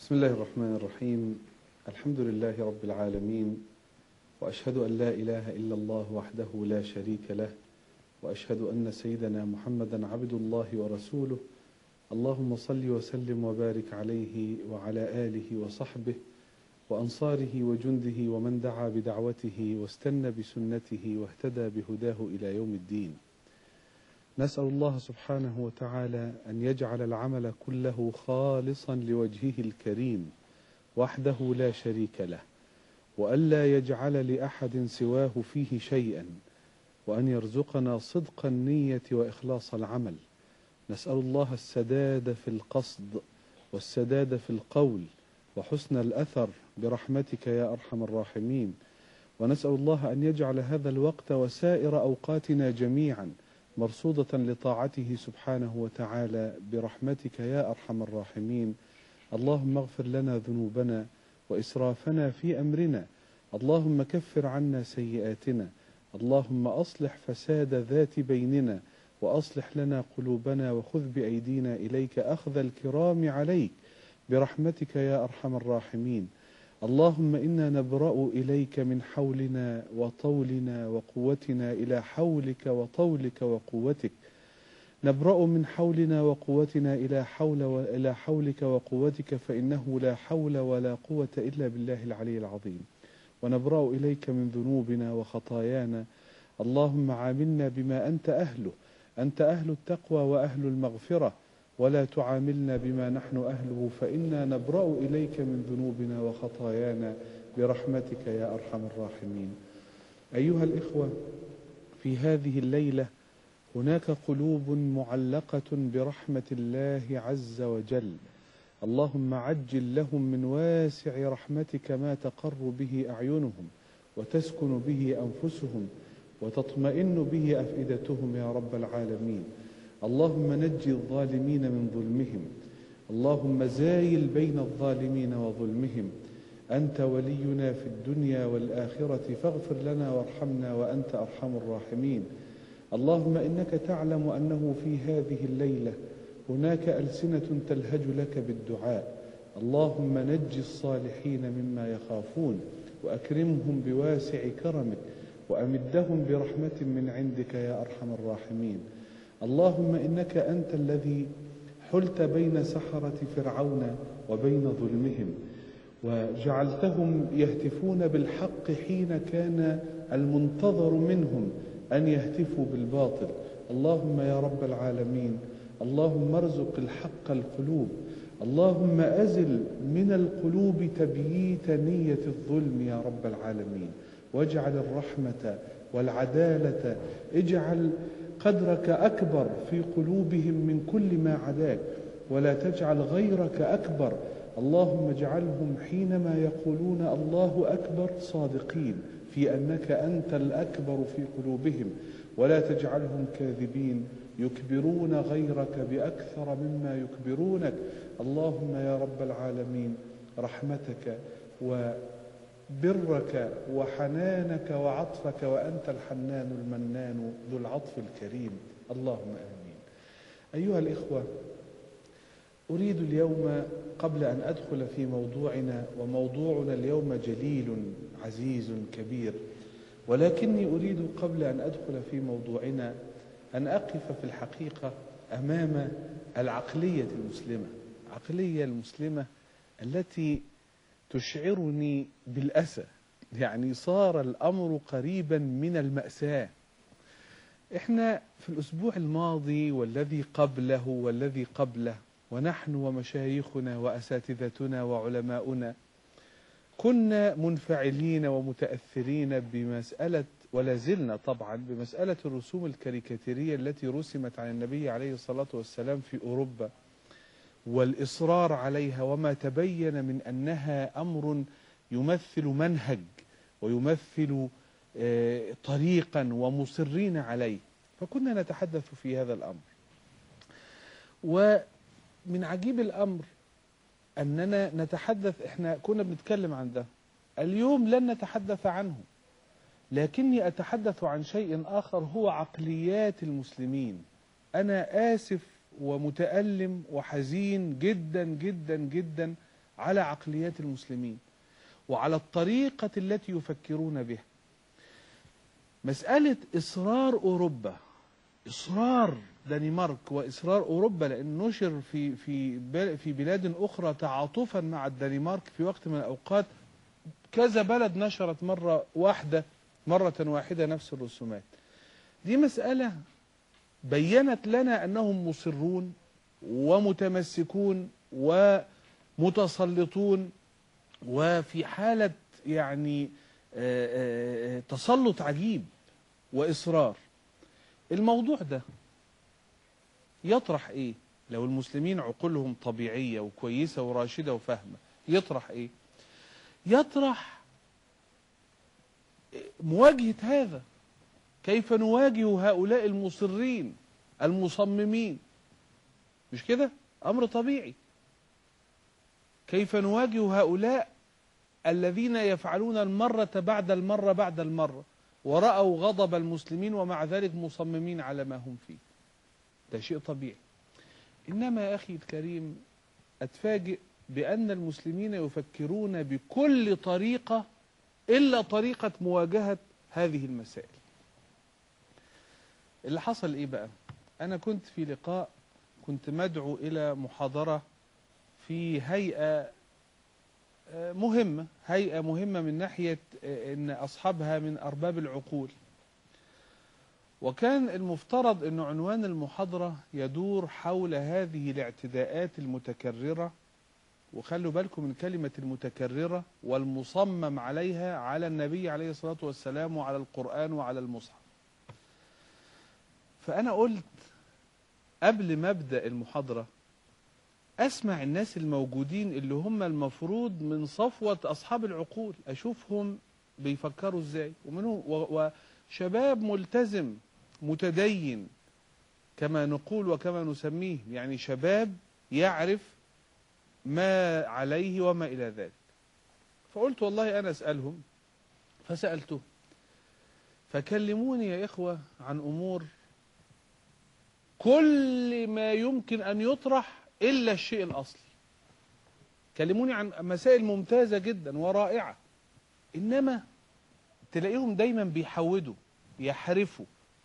بسم الله الرحمن الرحيم الحمد لله رب العالمين وأشهد أن لا إله إلا الله وحده لا شريك له وأشهد أن سيدنا محمدا عبد الله ورسوله اللهم صل وسلم وبارك عليه وعلى آله وصحبه وأنصاره وجنده ومن دعا بدعوته واستنى بسنته واهتدى بهداه إلى يوم الدين نسأل الله سبحانه وتعالى أن يجعل العمل كله خالصا لوجهه الكريم وحده لا شريك له وألا يجعل لأحد سواه فيه شيئا وأن يرزقنا صدق النية وإخلاص العمل نسأل الله السداد في القصد والسداد في القول وحسن الأثر برحمتك يا أرحم الراحمين ونسأل الله أن يجعل هذا الوقت وسائر أوقاتنا جميعا مرصودة لطاعته سبحانه وتعالى برحمتك يا أرحم الراحمين اللهم اغفر لنا ذنوبنا وإسرافنا في أمرنا اللهم كفر عنا سيئاتنا اللهم أصلح فساد ذات بيننا وأصلح لنا قلوبنا وخذ بأيدينا إليك أخذ الكرام عليك برحمتك يا أرحم الراحمين اللهم إنا نبرأ إليك من حولنا وطولنا وقوتنا إلى حولك وطولك وقوتك نبرأ من حولنا وقوتنا إلى حول وإلى حولك وقوتك فإنه لا حول ولا قوة إلا بالله العلي العظيم ونبرأ إليك من ذنوبنا وخطايانا اللهم عاملنا بما أنت أهله أنت أهل التقوى وأهل المغفرة ولا تعاملنا بما نحن أهله فإنا نبرأ إليك من ذنوبنا وخطايانا برحمتك يا أرحم الراحمين أيها الإخوة في هذه الليلة هناك قلوب معلقة برحمة الله عز وجل اللهم عجل لهم من واسع رحمتك ما تقر به أعينهم وتسكن به أنفسهم وتطمئن به أفئدتهم يا رب العالمين اللهم نجي الظالمين من ظلمهم اللهم زايل بين الظالمين وظلمهم أنت ولينا في الدنيا والآخرة فاغفر لنا وارحمنا وأنت أرحم الراحمين اللهم إنك تعلم أنه في هذه الليلة هناك ألسنة تلهج لك بالدعاء اللهم نج الصالحين مما يخافون وأكرمهم بواسع كرمك وأمدهم برحمة من عندك يا أرحم الراحمين اللهم إنك أنت الذي حلت بين سحرة فرعون وبين ظلمهم وجعلتهم يهتفون بالحق حين كان المنتظر منهم أن يهتفوا بالباطل اللهم يا رب العالمين اللهم ارزق الحق القلوب اللهم أزل من القلوب تبييت نية الظلم يا رب العالمين واجعل الرحمة والعدالة اجعل قدرك أكبر في قلوبهم من كل ما عداك ولا تجعل غيرك أكبر اللهم اجعلهم حينما يقولون الله أكبر صادقين في أنك أنت الأكبر في قلوبهم ولا تجعلهم كاذبين يكبرون غيرك بأكثر مما يكبرونك اللهم يا رب العالمين رحمتك وبرك وحنانك وعطفك وأنت الحنان المنان ذو العطف الكريم اللهم آمين أيها الإخوة أريد اليوم قبل أن أدخل في موضوعنا وموضوعنا اليوم جليل عزيز كبير ولكني أريد قبل أن أدخل في موضوعنا أن أقف في الحقيقة أمام العقلية المسلمة العقلية المسلمة التي تشعرني بالأسى يعني صار الأمر قريبا من المأساة احنا في الأسبوع الماضي والذي قبله والذي قبله ونحن ومشايخنا وأساتذتنا وعلماؤنا كنا منفعلين ومتأثرين بمسألة ولا زلنا طبعا بمسألة الرسوم الكاريكاتيرية التي رسمت عن النبي عليه الصلاة والسلام في أوروبا والإصرار عليها وما تبين من أنها أمر يمثل منهج ويمثل طريقا ومصرين عليه فكنا نتحدث في هذا الأمر ومن عجيب الأمر أننا نتحدث إحنا كنا بنتكلم عن ده اليوم لن نتحدث عنه لكني أتحدث عن شيء آخر هو عقليات المسلمين أنا آسف ومتألم وحزين جدا جدا جدا على عقليات المسلمين وعلى الطريقة التي يفكرون بها مسألة إصرار أوروبا إصرار دنمارك وإصرار أوروبا لأن نشر في في في بلاد أخرى تعاطفا مع الدنمارك في وقت من الأوقات كذا بلد نشرت مرة واحدة مرة واحدة نفس الرسومات دي مسألة بينت لنا أنهم مصرون ومتمسكون ومتسلطون وفي حالة يعني تسلط عجيب وإصرار الموضوع ده يطرح ايه لو المسلمين عقولهم طبيعية وكويسة وراشدة وفاهمة يطرح ايه يطرح مواجهة هذا كيف نواجه هؤلاء المصرين المصممين مش كده امر طبيعي كيف نواجه هؤلاء الذين يفعلون المرة بعد المرة بعد المرة ورأوا غضب المسلمين ومع ذلك مصممين على ما هم فيه ده شيء طبيعي إنما يا أخي الكريم أتفاجئ بأن المسلمين يفكرون بكل طريقة إلا طريقة مواجهة هذه المسائل اللي حصل إيه بقى أنا كنت في لقاء كنت مدعو إلى محاضرة في هيئة مهمة هيئة مهمة من ناحية أن أصحابها من أرباب العقول وكان المفترض أن عنوان المحاضرة يدور حول هذه الاعتداءات المتكررة وخلوا بالكم من كلمة المتكررة والمصمم عليها على النبي عليه الصلاة والسلام وعلى القرآن وعلى المصحف فأنا قلت قبل ما أبدأ المحاضرة أسمع الناس الموجودين اللي هم المفروض من صفوة أصحاب العقول أشوفهم بيفكروا إزاي ومنهم وشباب ملتزم متدين كما نقول وكما نسميه يعني شباب يعرف ما عليه وما إلى ذلك فقلت والله أنا أسألهم فسألته فكلموني يا إخوة عن أمور كل ما يمكن أن يطرح إلا الشيء الأصلي كلموني عن مسائل ممتازة جدا ورائعة إنما تلاقيهم دايما بيحودوا يحرفوا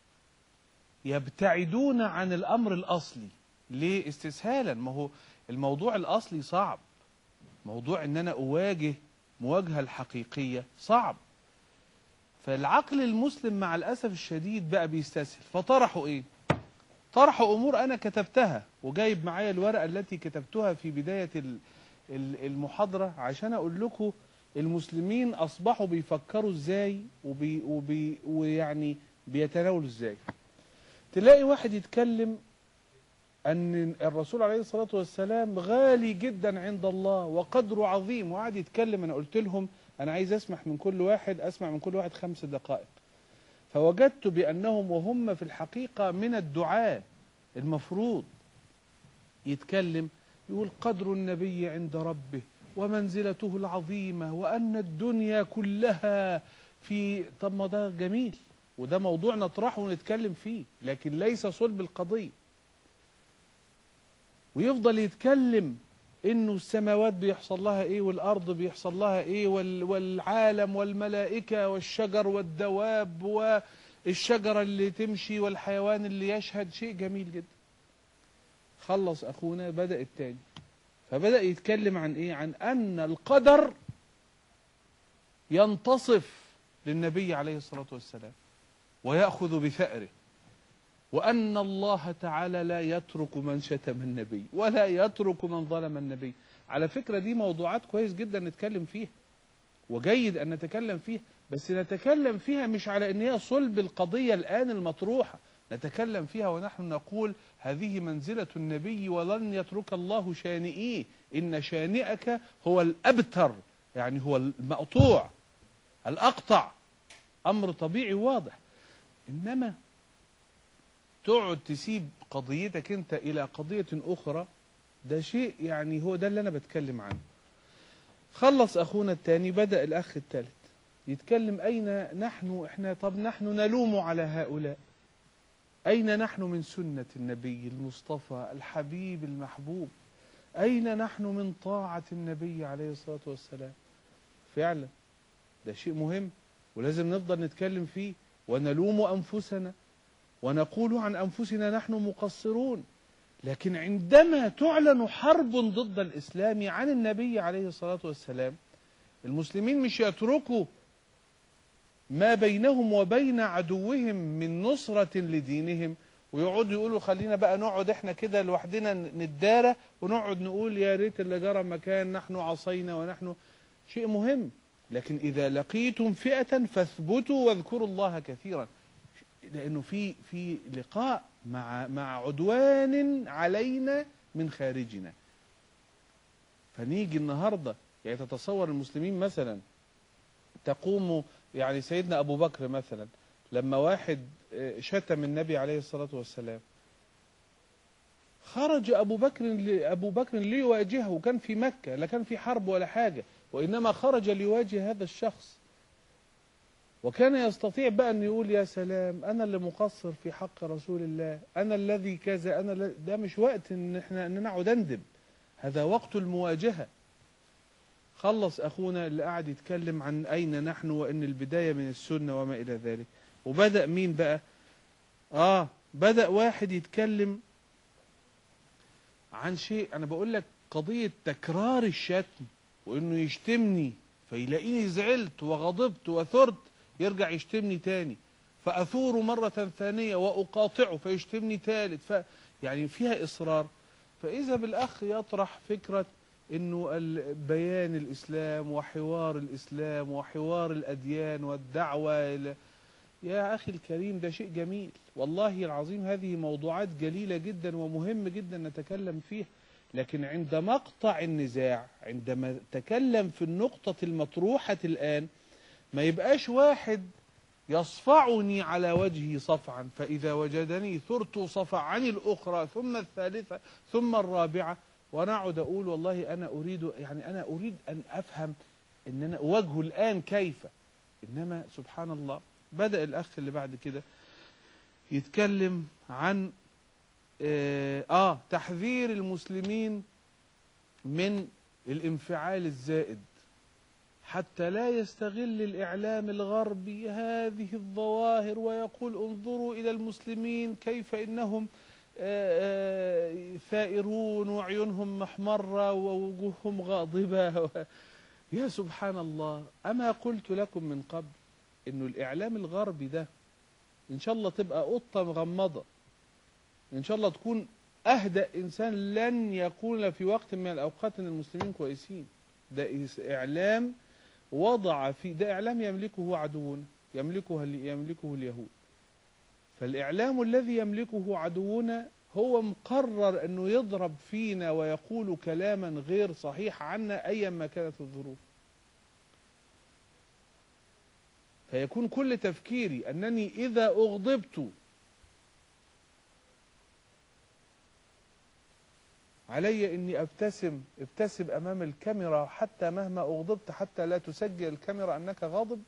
يبتعدون عن الأمر الأصلي ليه استسهالا ما هو الموضوع الأصلي صعب موضوع أن أنا أواجه مواجهة الحقيقية صعب فالعقل المسلم مع الأسف الشديد بقى بيستسهل فطرحوا إيه طرحوا أمور أنا كتبتها وجايب معايا الورقة التي كتبتها في بداية المحاضرة عشان أقول لكم المسلمين أصبحوا بيفكروا إزاي وبي وبي ويعني بيتناولوا إزاي تلاقي واحد يتكلم أن الرسول عليه الصلاة والسلام غالي جدا عند الله وقدره عظيم وقعد يتكلم أنا قلت لهم أنا عايز أسمح من كل واحد أسمع من كل واحد خمس دقائق فوجدت بأنهم وهم في الحقيقة من الدعاء المفروض يتكلم يقول قدر النبي عند ربه ومنزلته العظيمة وأن الدنيا كلها في طب ما ده جميل وده موضوع نطرحه ونتكلم فيه لكن ليس صلب القضية ويفضل يتكلم انه السماوات بيحصل لها ايه والارض بيحصل لها ايه والعالم والملائكة والشجر والدواب والشجرة اللي تمشي والحيوان اللي يشهد شيء جميل جدا خلص اخونا بدأ التاني فبدأ يتكلم عن ايه عن ان القدر ينتصف للنبي عليه الصلاة والسلام ويأخذ بثأره وأن الله تعالى لا يترك من شتم النبي ولا يترك من ظلم النبي على فكرة دي موضوعات كويس جدا نتكلم فيها وجيد أن نتكلم فيها بس نتكلم فيها مش على أن هي صلب القضية الآن المطروحة نتكلم فيها ونحن نقول هذه منزلة النبي ولن يترك الله شانئيه إن شانئك هو الأبتر يعني هو المقطوع الأقطع أمر طبيعي واضح إنما تقعد تسيب قضيتك انت الى قضية اخرى ده شيء يعني هو ده اللي انا بتكلم عنه خلص اخونا التاني بدأ الاخ الثالث يتكلم اين نحن احنا طب نحن نلوم على هؤلاء اين نحن من سنة النبي المصطفى الحبيب المحبوب أين نحن من طاعة النبي عليه الصلاة والسلام فعلا ده شيء مهم ولازم نفضل نتكلم فيه ونلوم أنفسنا ونقول عن أنفسنا نحن مقصرون لكن عندما تعلن حرب ضد الإسلام عن النبي عليه الصلاة والسلام المسلمين مش يتركوا ما بينهم وبين عدوهم من نصرة لدينهم ويقعدوا يقولوا خلينا بقى نقعد احنا كده لوحدنا نتدارى ونقعد نقول يا ريت اللي جرى مكان نحن عصينا ونحن شيء مهم لكن إذا لقيتم فئة فاثبتوا واذكروا الله كثيرا لأنه في في لقاء مع مع عدوان علينا من خارجنا فنيجي النهارده يعني تتصور المسلمين مثلا تقوم يعني سيدنا أبو بكر مثلا لما واحد شتم النبي عليه الصلاة والسلام خرج أبو بكر أبو بكر ليواجهه وكان في مكة لا كان في حرب ولا حاجة وإنما خرج ليواجه هذا الشخص وكان يستطيع بقى أن يقول يا سلام أنا اللي مقصر في حق رسول الله أنا الذي كذا أنا الذي ده مش وقت إن إحنا إن نقعد ندب هذا وقت المواجهة خلص أخونا اللي قاعد يتكلم عن أين نحن وإن البداية من السنة وما إلى ذلك وبدأ مين بقى آه بدأ واحد يتكلم عن شيء أنا بقول لك قضية تكرار الشتم وإنه يشتمني فيلاقيني زعلت وغضبت وثرت يرجع يشتمني تاني فأثور مرة ثانية وأقاطعه فيشتمني ثالث ف يعني فيها إصرار فإذا بالأخ يطرح فكرة انه بيان الاسلام وحوار الاسلام وحوار الاديان والدعوه الى يا اخي الكريم ده شيء جميل والله العظيم هذه موضوعات جليله جدا ومهم جدا نتكلم فيها لكن عند مقطع النزاع عندما تكلم في النقطه المطروحه الان ما يبقاش واحد يصفعني على وجهي صفعا فاذا وجدني ثرت صفعني الاخرى ثم الثالثه ثم الرابعه وانا اقعد اقول والله انا اريد يعني انا اريد ان افهم ان انا اواجهه الان كيف انما سبحان الله بدا الاخ اللي بعد كده يتكلم عن آه, اه تحذير المسلمين من الانفعال الزائد حتى لا يستغل الاعلام الغربي هذه الظواهر ويقول انظروا الى المسلمين كيف انهم ثائرون وعيونهم محمرة ووجوههم غاضبة يا سبحان الله أما قلت لكم من قبل إنه الإعلام الغربي ده إن شاء الله تبقى قطة مغمضة إن شاء الله تكون أهدأ إنسان لن يقول في وقت من الأوقات إن المسلمين كويسين ده إعلام وضع في ده إعلام يملكه عدونا يملكه يملكه اليهود فالإعلام الذي يملكه عدونا هو مقرر أنه يضرب فينا ويقول كلاما غير صحيح عنا أيا ما كانت الظروف فيكون كل تفكيري أنني إذا أغضبت علي أني أبتسم ابتسم أمام الكاميرا حتى مهما أغضبت حتى لا تسجل الكاميرا أنك غاضب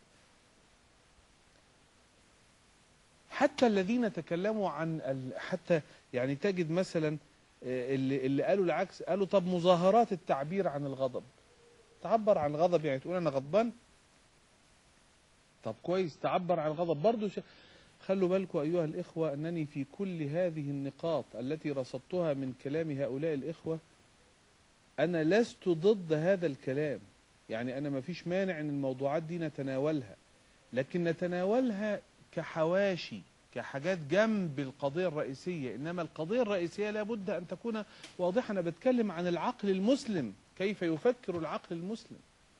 حتى الذين تكلموا عن حتى يعني تجد مثلا اللي, اللي قالوا العكس قالوا طب مظاهرات التعبير عن الغضب تعبر عن الغضب يعني تقول انا غضبان طب كويس تعبر عن الغضب برضه ش... خلوا بالكم ايها الاخوه انني في كل هذه النقاط التي رصدتها من كلام هؤلاء الاخوه انا لست ضد هذا الكلام يعني انا ما فيش مانع ان الموضوعات دي نتناولها لكن نتناولها كحواشي كحاجات جنب القضية الرئيسية إنما القضية الرئيسية لابد أن تكون واضحة أنا بتكلم عن العقل المسلم كيف يفكر العقل المسلم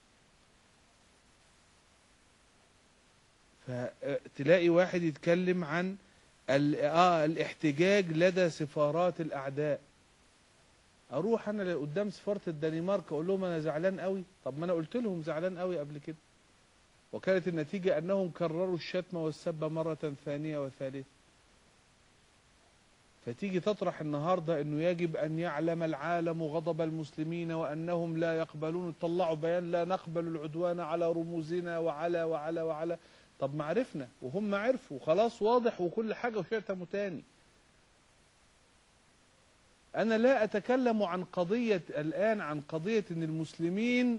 فتلاقي واحد يتكلم عن آه الاحتجاج لدى سفارات الأعداء أروح أنا قدام سفارة الدنمارك أقول لهم أنا زعلان قوي طب ما أنا قلت لهم زعلان قوي قبل كده وكانت النتيجة أنهم كرروا الشتم والسب مرة ثانية وثالثة فتيجي تطرح النهاردة أنه يجب أن يعلم العالم غضب المسلمين وأنهم لا يقبلون طلعوا بيان لا نقبل العدوان على رموزنا وعلى وعلى وعلى طب ما عرفنا وهم عرفوا خلاص واضح وكل حاجة وشتموا تاني أنا لا أتكلم عن قضية الآن عن قضية أن المسلمين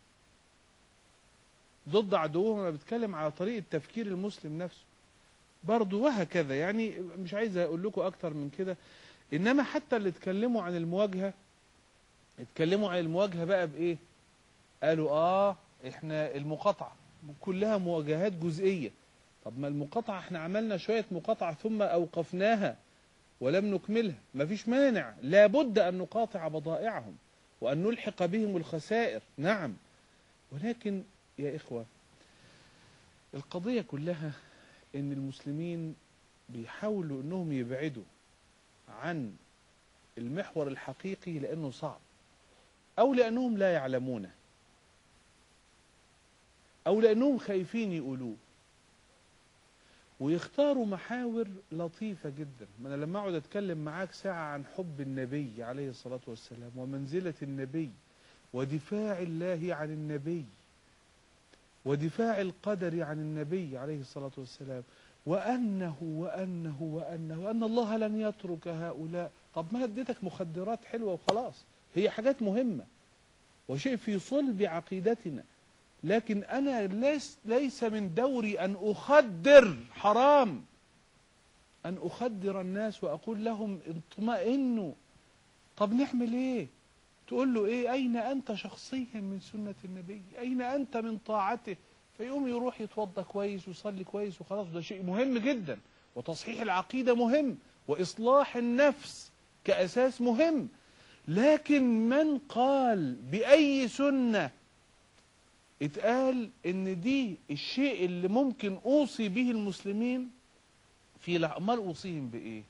ضد عدوهم أنا بتكلم على طريقة تفكير المسلم نفسه برضه وهكذا يعني مش عايز أقول لكم أكتر من كده إنما حتى اللي اتكلموا عن المواجهة اتكلموا عن المواجهة بقى بإيه قالوا آه إحنا المقاطعة كلها مواجهات جزئية طب ما المقاطعة احنا عملنا شوية مقاطعة ثم أوقفناها ولم نكملها مفيش مانع لابد أن نقاطع بضائعهم وأن نلحق بهم الخسائر نعم ولكن يا إخوة القضية كلها أن المسلمين بيحاولوا أنهم يبعدوا عن المحور الحقيقي لأنه صعب أو لأنهم لا يعلمونه أو لأنهم خايفين يقولوه ويختاروا محاور لطيفة جدا ما أنا لما أقعد أتكلم معاك ساعة عن حب النبي عليه الصلاة والسلام ومنزلة النبي ودفاع الله عن النبي ودفاع القدر عن النبي عليه الصلاة والسلام وأنه وأنه وأنه وأن الله لن يترك هؤلاء طب ما اديتك مخدرات حلوة وخلاص هي حاجات مهمة وشيء في صلب عقيدتنا لكن أنا ليس, ليس من دوري أن أخدر حرام أن أخدر الناس وأقول لهم اطمئنوا طب نعمل إيه تقول له إيه أين أنت شخصيا من سنة النبي أين أنت من طاعته فيقوم يروح يتوضى كويس ويصلي كويس وخلاص ده شيء مهم جدا وتصحيح العقيدة مهم وإصلاح النفس كأساس مهم لكن من قال بأي سنة اتقال ان دي الشيء اللي ممكن اوصي به المسلمين في امال اوصيهم بايه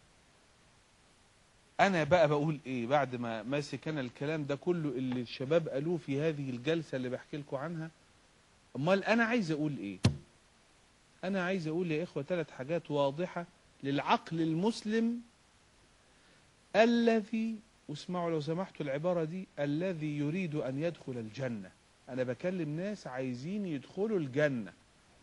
انا بقى بقول ايه بعد ما ماسك انا الكلام ده كله اللي الشباب قالوه في هذه الجلسة اللي بحكي لكم عنها امال انا عايز اقول ايه انا عايز اقول يا اخوة ثلاث حاجات واضحة للعقل المسلم الذي واسمعوا لو سمحتوا العبارة دي الذي يريد ان يدخل الجنة انا بكلم ناس عايزين يدخلوا الجنة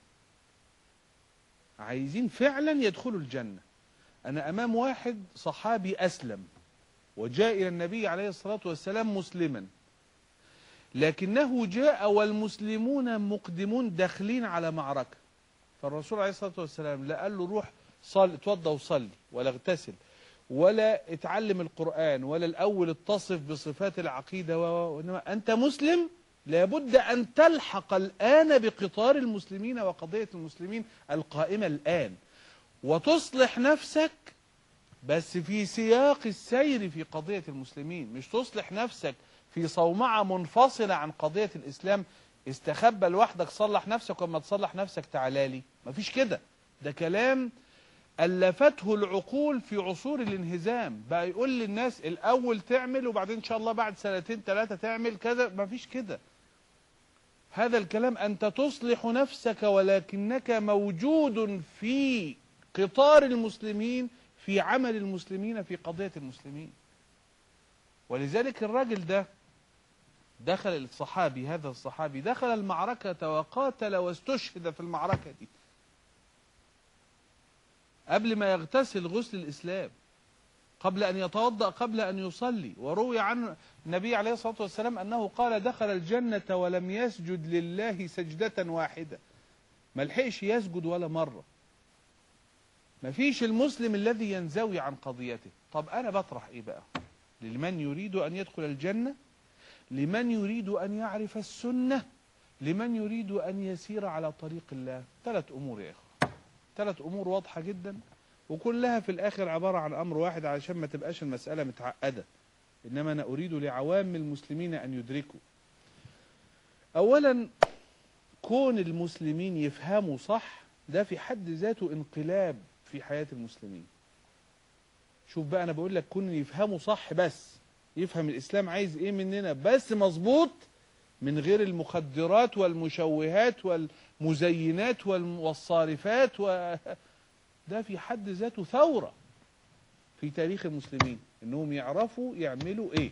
عايزين فعلا يدخلوا الجنة انا امام واحد صحابي اسلم وجاء الى النبي عليه الصلاة والسلام مسلما لكنه جاء والمسلمون مقدمون داخلين على معركة فالرسول عليه الصلاة والسلام لا قال له روح صل اتوضى وصلي ولا اغتسل ولا اتعلم القرآن ولا الأول اتصف بصفات العقيدة وإنما أنت مسلم لابد أن تلحق الآن بقطار المسلمين وقضية المسلمين القائمة الآن وتصلح نفسك بس في سياق السير في قضية المسلمين مش تصلح نفسك في صومعة منفصلة عن قضية الإسلام استخبى لوحدك صلح نفسك وما تصلح نفسك تعالالي مفيش كده ده كلام ألفته العقول في عصور الانهزام بقى يقول للناس الأول تعمل وبعدين إن شاء الله بعد سنتين ثلاثة تعمل كذا مفيش كده هذا الكلام أنت تصلح نفسك ولكنك موجود في قطار المسلمين في عمل المسلمين في قضية المسلمين ولذلك الراجل ده دخل الصحابي هذا الصحابي دخل المعركة وقاتل واستشهد في المعركة دي قبل ما يغتسل غسل الإسلام قبل أن يتوضأ قبل أن يصلي وروي عن النبي عليه الصلاة والسلام أنه قال دخل الجنة ولم يسجد لله سجدة واحدة ما لحقش يسجد ولا مرة ما فيش المسلم الذي ينزوي عن قضيته طب أنا بطرح إيه بقى لمن يريد أن يدخل الجنة لمن يريد أن يعرف السنة لمن يريد أن يسير على طريق الله ثلاث أمور يا إخوة ثلاث أمور واضحة جدا وكلها في الآخر عبارة عن أمر واحد علشان ما تبقاش المسألة متعقدة إنما أنا أريد لعوام المسلمين أن يدركوا أولا كون المسلمين يفهموا صح ده في حد ذاته انقلاب في حياة المسلمين شوف بقى أنا بقول لك كون يفهموا صح بس يفهم الإسلام عايز إيه مننا بس مظبوط من غير المخدرات والمشوهات والمزينات والصارفات و... ده في حد ذاته ثورة في تاريخ المسلمين انهم يعرفوا يعملوا ايه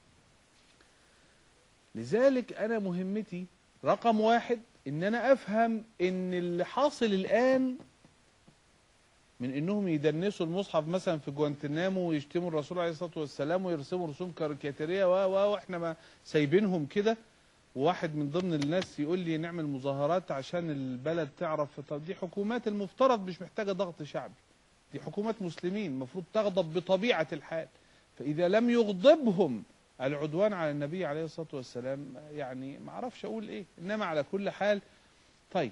لذلك انا مهمتي رقم واحد ان انا افهم ان اللي حاصل الان من انهم يدنسوا المصحف مثلا في جوانتنامو ويشتموا الرسول عليه الصلاه والسلام ويرسموا رسوم كاريكاتيريه و و واحنا ما سايبينهم كده وواحد من ضمن الناس يقول لي نعمل مظاهرات عشان البلد تعرف طب دي حكومات المفترض مش محتاجه ضغط شعبي دي حكومات مسلمين المفروض تغضب بطبيعه الحال فاذا لم يغضبهم العدوان على النبي عليه الصلاه والسلام يعني ما اعرفش اقول ايه انما على كل حال طيب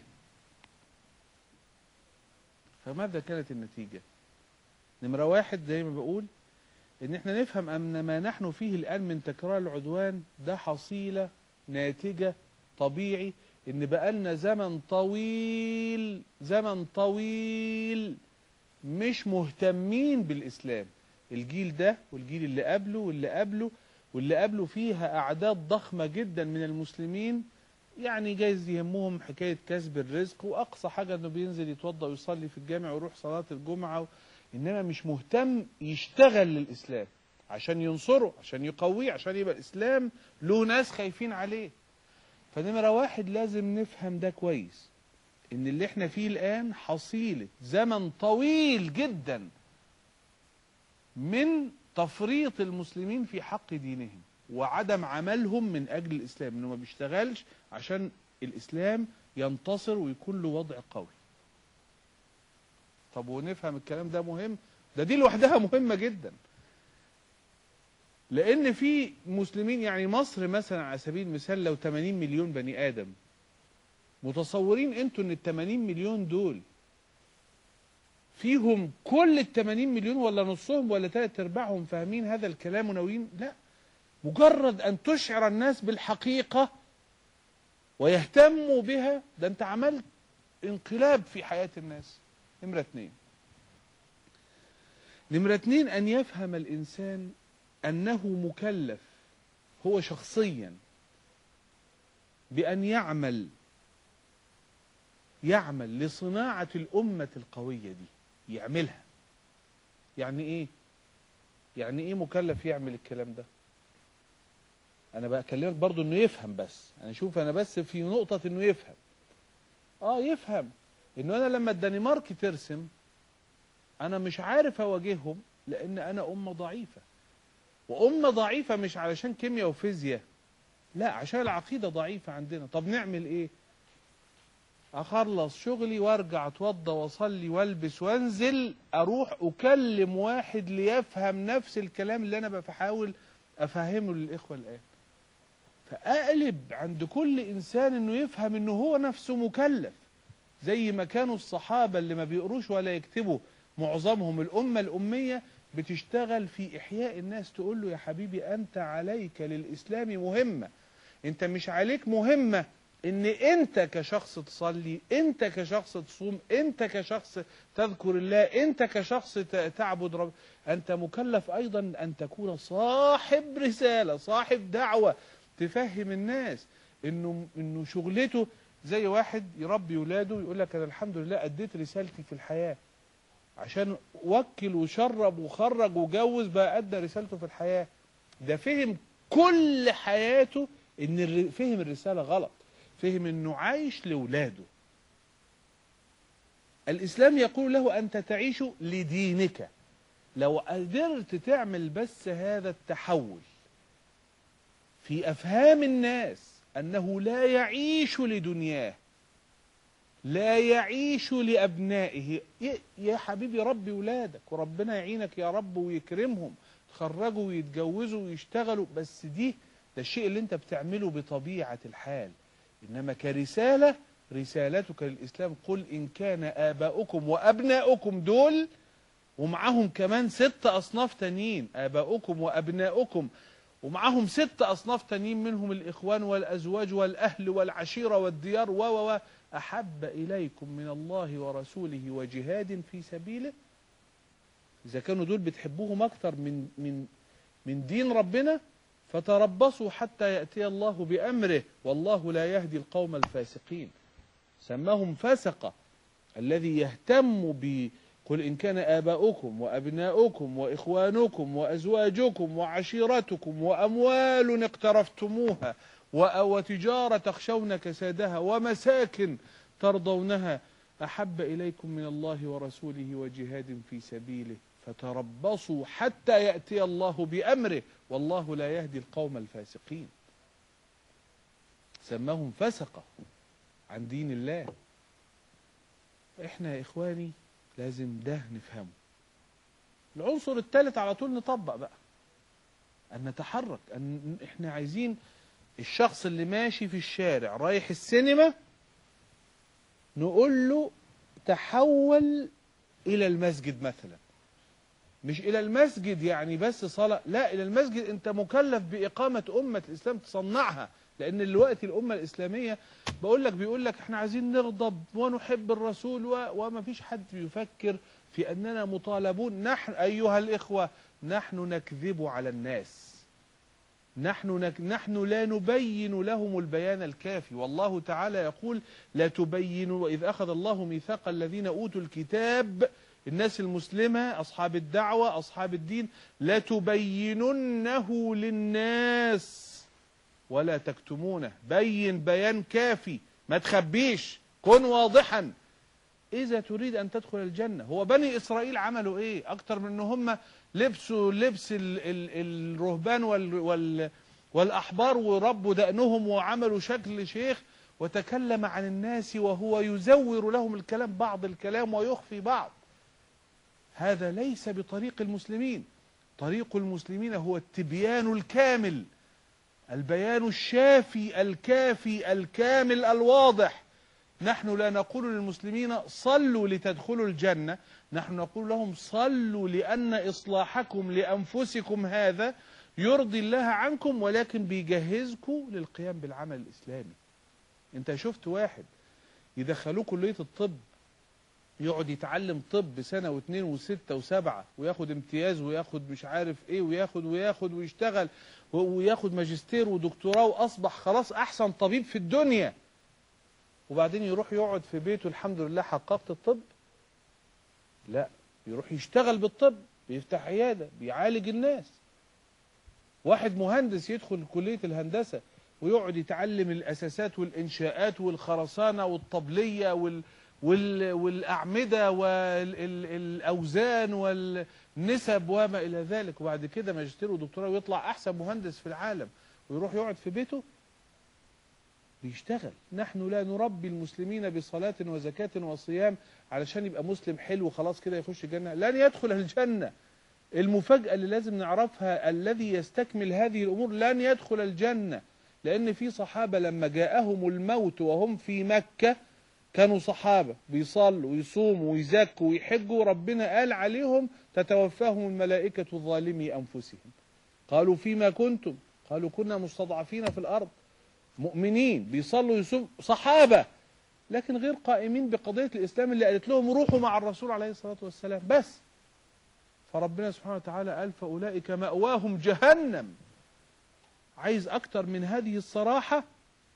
فماذا كانت النتيجة نمرة واحد زي ما بقول ان احنا نفهم ان ما نحن فيه الان من تكرار العدوان ده حصيلة ناتجة طبيعي ان بقالنا زمن طويل زمن طويل مش مهتمين بالاسلام الجيل ده والجيل اللي قبله واللي قبله واللي قبله فيها اعداد ضخمة جدا من المسلمين يعني جايز يهمهم حكاية كسب الرزق وأقصى حاجة أنه بينزل يتوضأ ويصلي في الجامع ويروح صلاة الجمعة و... إنما مش مهتم يشتغل للإسلام عشان ينصره عشان يقويه عشان يبقى الإسلام له ناس خايفين عليه فنمرة واحد لازم نفهم ده كويس إن اللي احنا فيه الآن حصيلة زمن طويل جدا من تفريط المسلمين في حق دينهم وعدم عملهم من اجل الاسلام انه ما بيشتغلش عشان الاسلام ينتصر ويكون له وضع قوي طب ونفهم الكلام ده مهم ده دي لوحدها مهمة جدا لان في مسلمين يعني مصر مثلا على سبيل المثال لو 80 مليون بني ادم متصورين انتوا ان ال 80 مليون دول فيهم كل ال 80 مليون ولا نصهم ولا ثلاث ارباعهم فاهمين هذا الكلام وناويين لا مجرد أن تشعر الناس بالحقيقة ويهتموا بها ده أنت عملت انقلاب في حياة الناس نمرة اتنين نمرة اتنين أن يفهم الإنسان أنه مكلف هو شخصيا بأن يعمل يعمل لصناعة الأمة القوية دي يعملها يعني إيه يعني إيه مكلف يعمل الكلام ده انا بكلمك برضو انه يفهم بس انا شوف انا بس في نقطة انه يفهم اه يفهم انه انا لما الدنمارك ترسم انا مش عارف اواجههم لان انا امة ضعيفة وامة ضعيفة مش علشان كيمياء وفيزياء لا عشان العقيدة ضعيفة عندنا طب نعمل ايه اخلص شغلي وارجع اتوضى واصلي والبس وانزل اروح اكلم واحد ليفهم نفس الكلام اللي انا بحاول افهمه للاخوة الان فأقلب عند كل إنسان إنه يفهم إنه هو نفسه مكلف زي ما كانوا الصحابة اللي ما بيقروش ولا يكتبوا معظمهم الأمة الأمية بتشتغل في إحياء الناس تقول له يا حبيبي أنت عليك للإسلام مهمة أنت مش عليك مهمة إن أنت كشخص تصلي أنت كشخص تصوم أنت كشخص تذكر الله أنت كشخص تعبد رب أنت مكلف أيضا أن تكون صاحب رسالة صاحب دعوة تفهم الناس انه انه شغلته زي واحد يربي ولاده ويقول لك انا الحمد لله اديت رسالتي في الحياه عشان وكل وشرب وخرج وجوز بقى ادى رسالته في الحياه ده فهم كل حياته ان فهم الرساله غلط فهم انه عايش لاولاده الاسلام يقول له انت تعيش لدينك لو قدرت تعمل بس هذا التحول في أفهام الناس أنه لا يعيش لدنياه لا يعيش لأبنائه يا حبيبي ربي ولادك وربنا يعينك يا رب ويكرمهم تخرجوا ويتجوزوا ويشتغلوا بس دي ده الشيء اللي انت بتعمله بطبيعة الحال إنما كرسالة رسالتك للإسلام قل إن كان آباؤكم وأبناؤكم دول ومعهم كمان ست أصناف تانيين آباؤكم وأبناؤكم ومعهم ست أصناف تانيين منهم الإخوان والأزواج والأهل والعشيرة والديار و و أحب إليكم من الله ورسوله وجهاد في سبيله إذا كانوا دول بتحبوهم أكتر من من من دين ربنا فتربصوا حتى يأتي الله بأمره والله لا يهدي القوم الفاسقين سماهم فسقة الذي يهتم ب قل إن كان آباؤكم وأبناؤكم وإخوانكم وأزواجكم وعشيرتكم وأموال اقترفتموها وتجارة تخشون كسادها ومساكن ترضونها أحب إليكم من الله ورسوله وجهاد في سبيله فتربصوا حتى يأتي الله بأمره والله لا يهدي القوم الفاسقين سماهم فسقة عن دين الله احنا يا إخواني لازم ده نفهمه العنصر الثالث على طول نطبق بقى أن نتحرك أن احنا عايزين الشخص اللي ماشي في الشارع رايح السينما نقول له تحول إلى المسجد مثلا مش إلى المسجد يعني بس صلاة لا إلى المسجد أنت مكلف بإقامة أمة الإسلام تصنعها لأن دلوقتي الأمة الإسلامية بقول لك بيقول لك احنا عايزين نغضب ونحب الرسول و... وما فيش حد بيفكر في أننا مطالبون نحن أيها الإخوة نحن نكذب على الناس نحن نك... نحن لا نبين لهم البيان الكافي والله تعالى يقول لا تبينوا وإذ أخذ الله ميثاق الذين أوتوا الكتاب الناس المسلمة أصحاب الدعوة أصحاب الدين لا تبيننه للناس ولا تكتمونه بين بيان كافي ما تخبيش كن واضحا إذا تريد أن تدخل الجنة هو بني إسرائيل عملوا إيه أكتر من أن هم لبسوا لبس ال ال الرهبان وال وال والأحبار وربوا دقنهم وعملوا شكل شيخ وتكلم عن الناس وهو يزور لهم الكلام بعض الكلام ويخفي بعض هذا ليس بطريق المسلمين طريق المسلمين هو التبيان الكامل البيان الشافي الكافي الكامل الواضح نحن لا نقول للمسلمين صلوا لتدخلوا الجنة نحن نقول لهم صلوا لأن إصلاحكم لأنفسكم هذا يرضي الله عنكم ولكن بيجهزكم للقيام بالعمل الإسلامي انت شفت واحد يدخلوه كلية الطب يقعد يتعلم طب سنة واثنين وستة وسبعة وياخد امتياز وياخد مش عارف ايه وياخد وياخد ويشتغل وياخد ماجستير ودكتوراه واصبح خلاص احسن طبيب في الدنيا وبعدين يروح يقعد في بيته الحمد لله حققت الطب لا يروح يشتغل بالطب بيفتح عيادة بيعالج الناس واحد مهندس يدخل كلية الهندسة ويقعد يتعلم الأساسات والإنشاءات والخرسانة والطبلية وال وال والأعمدة والأوزان والنسب وما إلى ذلك وبعد كده ماجستير ودكتوراه ويطلع أحسن مهندس في العالم ويروح يقعد في بيته بيشتغل نحن لا نربي المسلمين بصلاة وزكاة وصيام علشان يبقى مسلم حلو خلاص كده يخش الجنة لن يدخل الجنة المفاجأة اللي لازم نعرفها الذي يستكمل هذه الأمور لن يدخل الجنة لأن في صحابة لما جاءهم الموت وهم في مكة كانوا صحابة بيصلوا ويصوموا ويزكوا ويحجوا ربنا قال عليهم تتوفاهم الملائكة ظالمي أنفسهم قالوا فيما كنتم قالوا كنا مستضعفين في الأرض مؤمنين بيصلوا ويصوموا صحابة لكن غير قائمين بقضية الإسلام اللي قالت لهم روحوا مع الرسول عليه الصلاة والسلام بس فربنا سبحانه وتعالى قال فأولئك مأواهم جهنم عايز أكتر من هذه الصراحة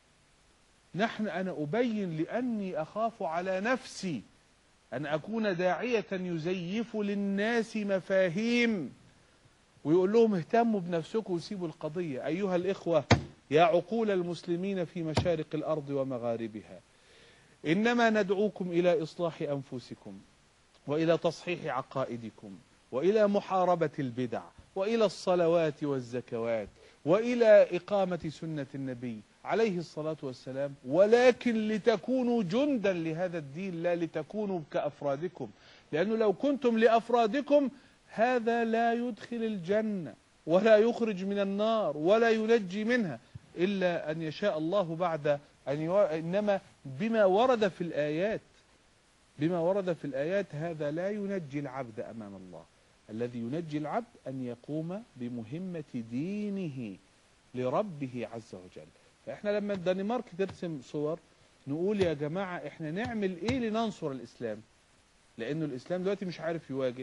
نحن أنا أبين لأني أخاف على نفسي أن أكون داعية يزيف للناس مفاهيم ويقول لهم اهتموا بنفسكم وسيبوا القضية أيها الإخوة يا عقول المسلمين في مشارق الأرض ومغاربها إنما ندعوكم إلى إصلاح أنفسكم وإلى تصحيح عقائدكم وإلى محاربة البدع وإلى الصلوات والزكوات وإلى إقامة سنة النبي عليه الصلاة والسلام ولكن لتكونوا جندا لهذا الدين لا لتكونوا كأفرادكم لأنه لو كنتم لأفرادكم هذا لا يدخل الجنة ولا يخرج من النار ولا ينجي منها إلا أن يشاء الله بعد أن يو... إنما بما ورد في الآيات بما ورد في الآيات هذا لا ينجي العبد أمام الله الذي ينجي العبد أن يقوم بمهمة دينه لربه عز وجل فإحنا لما الدنمارك ترسم صور نقول يا جماعة إحنا نعمل إيه لننصر الإسلام لأنه الإسلام دلوقتي مش عارف يواجه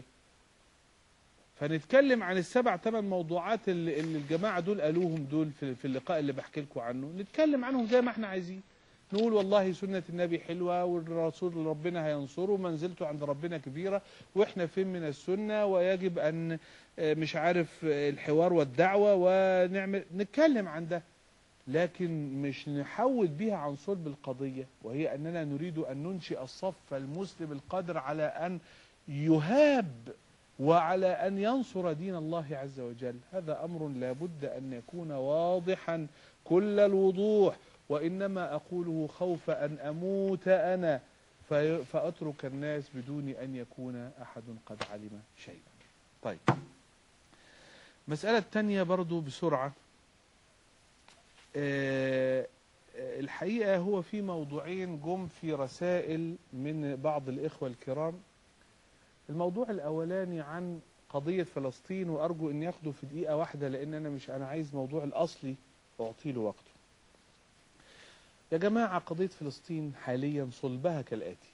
فنتكلم عن السبع ثمان موضوعات اللي, اللي الجماعة دول قالوهم دول في, في اللقاء اللي بحكي لكم عنه نتكلم عنهم زي ما احنا عايزين نقول والله سنة النبي حلوة والرسول ربنا هينصره ومنزلته عند ربنا كبيرة واحنا فين من السنة ويجب ان مش عارف الحوار والدعوة ونعمل نتكلم عن ده لكن مش نحول بها عن صلب القضية وهي أننا نريد أن ننشئ الصف المسلم القادر على أن يهاب وعلى أن ينصر دين الله عز وجل هذا أمر لا بد أن يكون واضحا كل الوضوح وإنما أقوله خوف أن أموت أنا في- فأترك الناس بدون أن يكون أحد قد علم شيئا طيب مسألة تانية برضو بسرعة آه، آه، الحقيقة هو في موضوعين جم في رسائل من بعض الإخوة الكرام الموضوع الأولاني عن قضية فلسطين وأرجو أن ياخده في دقيقة واحدة لأن أنا مش أنا عايز موضوع الأصلي أعطي له وقته يا جماعة قضية فلسطين حاليا صلبها كالآتي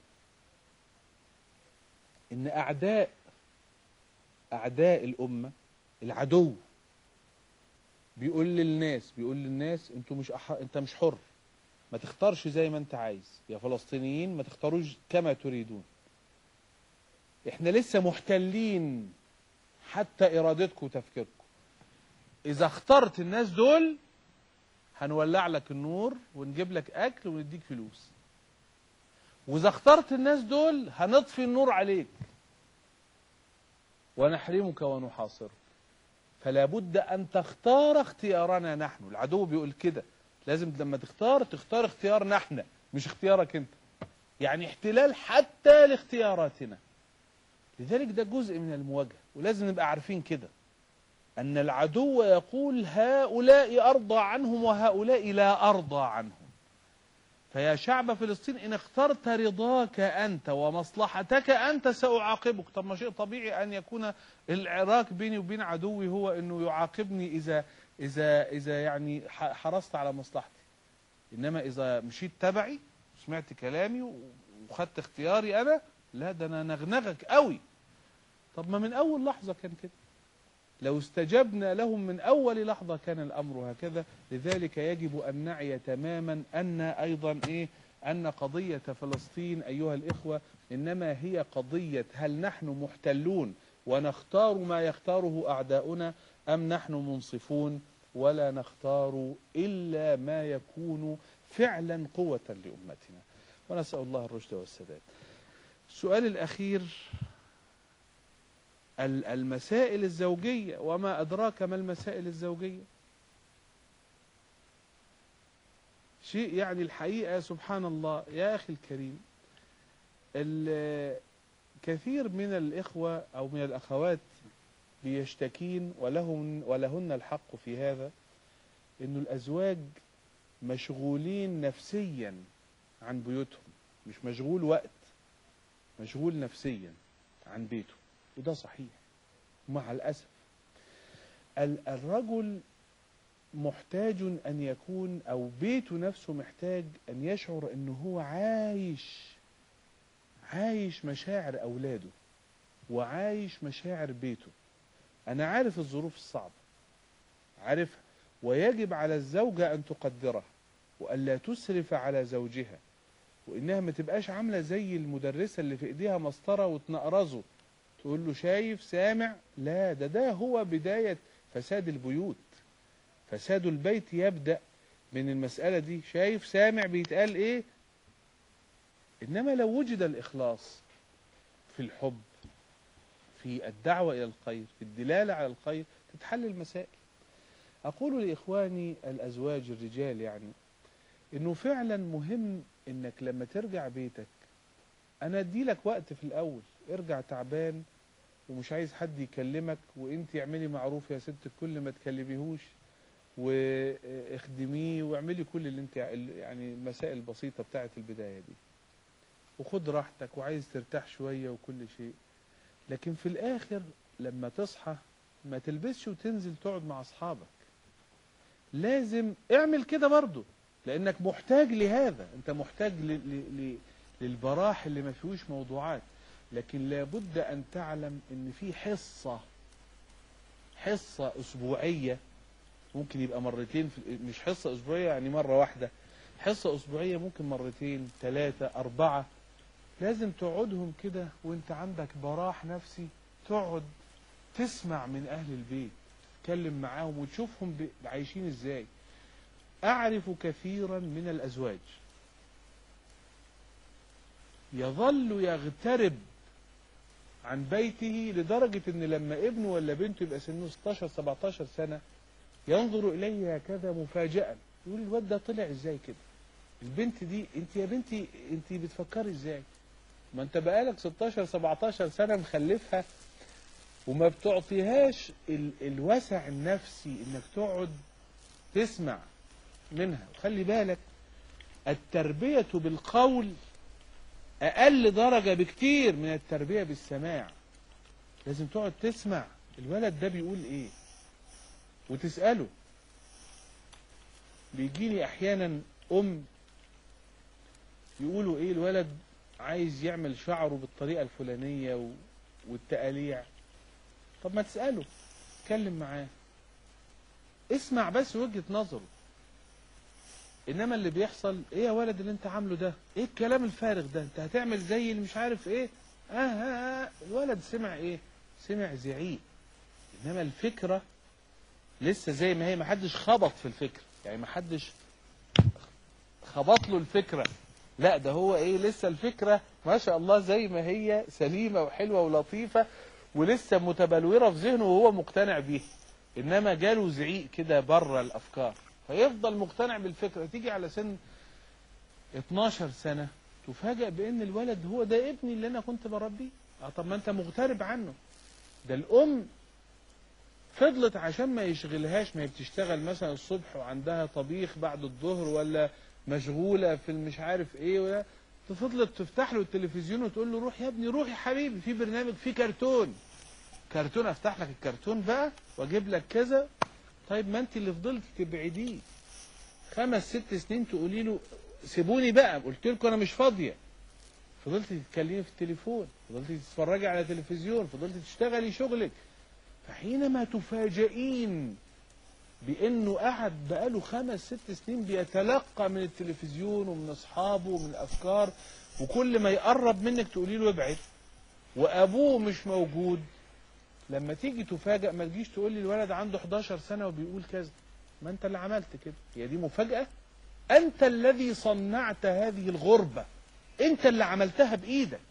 إن أعداء أعداء الأمة العدو بيقول للناس بيقول للناس انتوا مش أح... انت مش حر ما تختارش زي ما انت عايز يا فلسطينيين ما تختاروش كما تريدون احنا لسه محتلين حتى ارادتكم وتفكيركم اذا اخترت الناس دول هنولع لك النور ونجيب لك اكل ونديك فلوس واذا اخترت الناس دول هنطفي النور عليك ونحرمك ونحاصرك فلا بد ان تختار اختيارنا نحن العدو بيقول كده لازم لما تختار تختار اختيارنا احنا مش اختيارك انت يعني احتلال حتى لاختياراتنا لذلك ده جزء من المواجهه ولازم نبقى عارفين كده ان العدو يقول هؤلاء ارضى عنهم وهؤلاء لا ارضى عنهم فيا شعب فلسطين ان اخترت رضاك انت ومصلحتك انت ساعاقبك طب ما شيء طبيعي ان يكون العراك بيني وبين عدوي هو انه يعاقبني اذا اذا اذا يعني ح- حرصت على مصلحتي انما اذا مشيت تبعي سمعت كلامي وخدت اختياري انا لا ده انا نغنغك قوي طب ما من اول لحظه كان كده لو استجبنا لهم من اول لحظه كان الامر هكذا لذلك يجب ان نعي تماما ان ايضا ايه ان قضيه فلسطين ايها الاخوه انما هي قضيه هل نحن محتلون ونختار ما يختاره اعداؤنا ام نحن منصفون ولا نختار الا ما يكون فعلا قوه لامتنا ونسال الله الرشد والسداد السؤال الاخير ال- المسائل الزوجية وما أدراك ما المسائل الزوجية شيء يعني الحقيقة سبحان الله يا أخي الكريم ال- كثير من الإخوة أو من الأخوات بيشتكين ولهم ولهن الحق في هذا إنه الأزواج مشغولين نفسيا عن بيوتهم مش مشغول وقت مشغول نفسيا عن بيته وده صحيح مع الأسف ال- الرجل محتاج أن يكون أو بيته نفسه محتاج أن يشعر أنه هو عايش عايش مشاعر أولاده وعايش مشاعر بيته أنا عارف الظروف الصعبة عارفها ويجب على الزوجة أن تقدرها وألا تسرف على زوجها وإنها ما تبقاش عاملة زي المدرسة اللي في إيديها مسطرة وتنقرزه تقول له شايف سامع لا ده ده هو بداية فساد البيوت فساد البيت يبدأ من المسألة دي شايف سامع بيتقال ايه انما لو وجد الاخلاص في الحب في الدعوة الى الخير في الدلالة على الخير تتحل المسائل اقول لاخواني الازواج الرجال يعني انه فعلا مهم انك لما ترجع بيتك انا ادي لك وقت في الاول ارجع تعبان ومش عايز حد يكلمك وانت اعملي معروف يا ست كل ما تكلميهوش واخدميه واعملي كل اللي انت يعني المسائل البسيطة بتاعت البداية دي وخد راحتك وعايز ترتاح شوية وكل شيء لكن في الاخر لما تصحى ما تلبسش وتنزل تقعد مع اصحابك لازم اعمل كده برضو لانك محتاج لهذا انت محتاج ل... ل... ل... للبراح اللي ما فيهوش موضوعات لكن لابد ان تعلم ان في حصة حصة اسبوعية ممكن يبقى مرتين في مش حصة اسبوعية يعني مرة واحدة حصة اسبوعية ممكن مرتين ثلاثة اربعة لازم تقعدهم كده وانت عندك براح نفسي تقعد تسمع من اهل البيت تتكلم معاهم وتشوفهم ب- عايشين ازاي أعرف كثيرا من الأزواج يظل يغترب عن بيته لدرجة ان لما ابنه ولا بنته يبقى سنه 16 17 سنة ينظر اليه هكذا مفاجأة يقول الواد ده طلع ازاي كده البنت دي انت يا بنتي انت بتفكري ازاي ما انت بقالك 16 17 سنة مخلفها وما بتعطيهاش ال الوسع النفسي انك تقعد تسمع منها وخلي بالك التربية بالقول أقل درجة بكتير من التربية بالسماع لازم تقعد تسمع الولد ده بيقول إيه وتسأله بيجيني أحيانا أم يقولوا إيه الولد عايز يعمل شعره بالطريقة الفلانية و... والتقاليع طب ما تسأله اتكلم معاه اسمع بس وجهة نظره انما اللي بيحصل ايه يا ولد اللي انت عامله ده ايه الكلام الفارغ ده انت هتعمل زي اللي مش عارف ايه آه, آه, آه الولد سمع ايه سمع زعيق انما الفكرة لسه زي ما هي ما حدش خبط في الفكرة يعني ما حدش خبط له الفكرة لا ده هو ايه لسه الفكرة ما شاء الله زي ما هي سليمة وحلوة ولطيفة ولسه متبلورة في ذهنه وهو مقتنع بيها انما جاله زعيق كده بره الافكار فيفضل مقتنع بالفكرة تيجي على سن 12 سنة تفاجأ بان الولد هو ده ابني اللي انا كنت بربيه اه طب ما انت مغترب عنه ده الام فضلت عشان ما يشغلهاش ما هي بتشتغل مثلا الصبح وعندها طبيخ بعد الظهر ولا مشغولة في المش عارف ايه ولا فضلت تفتح له التلفزيون وتقول له روح يا ابني روح يا حبيبي في برنامج في كرتون كرتون افتح لك الكرتون بقى واجيب لك كذا طيب ما انت اللي فضلت تبعديه خمس ست سنين تقولي له سيبوني بقى قلت لكم انا مش فاضيه فضلت تتكلمي في التليفون فضلت تتفرجي على تلفزيون فضلت تشتغلي شغلك فحينما تفاجئين بانه قعد بقاله خمس ست سنين بيتلقى من التلفزيون ومن اصحابه ومن الافكار وكل ما يقرب منك تقولي له ابعد وابوه مش موجود لما تيجي تفاجئ ما تجيش تقول لي الولد عنده 11 سنه وبيقول كذا ما انت اللي عملت كده هي دي مفاجاه انت الذي صنعت هذه الغربه انت اللي عملتها بايدك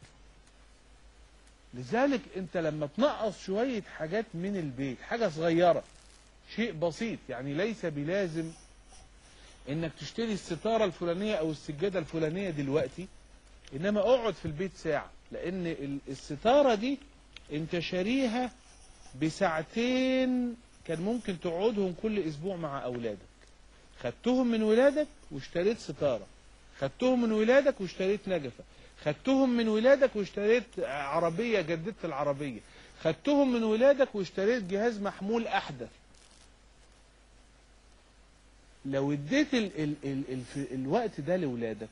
لذلك انت لما تنقص شويه حاجات من البيت حاجه صغيره شيء بسيط يعني ليس بلازم انك تشتري الستاره الفلانيه او السجاده الفلانيه دلوقتي انما اقعد في البيت ساعه لان الستاره دي انت شاريها بساعتين كان ممكن تقعدهم كل اسبوع مع اولادك خدتهم من ولادك واشتريت ستاره خدتهم من ولادك واشتريت نجفه خدتهم من ولادك واشتريت عربيه جددت العربيه خدتهم من ولادك واشتريت جهاز محمول احدث لو اديت ال ال ال ال الوقت ده لولادك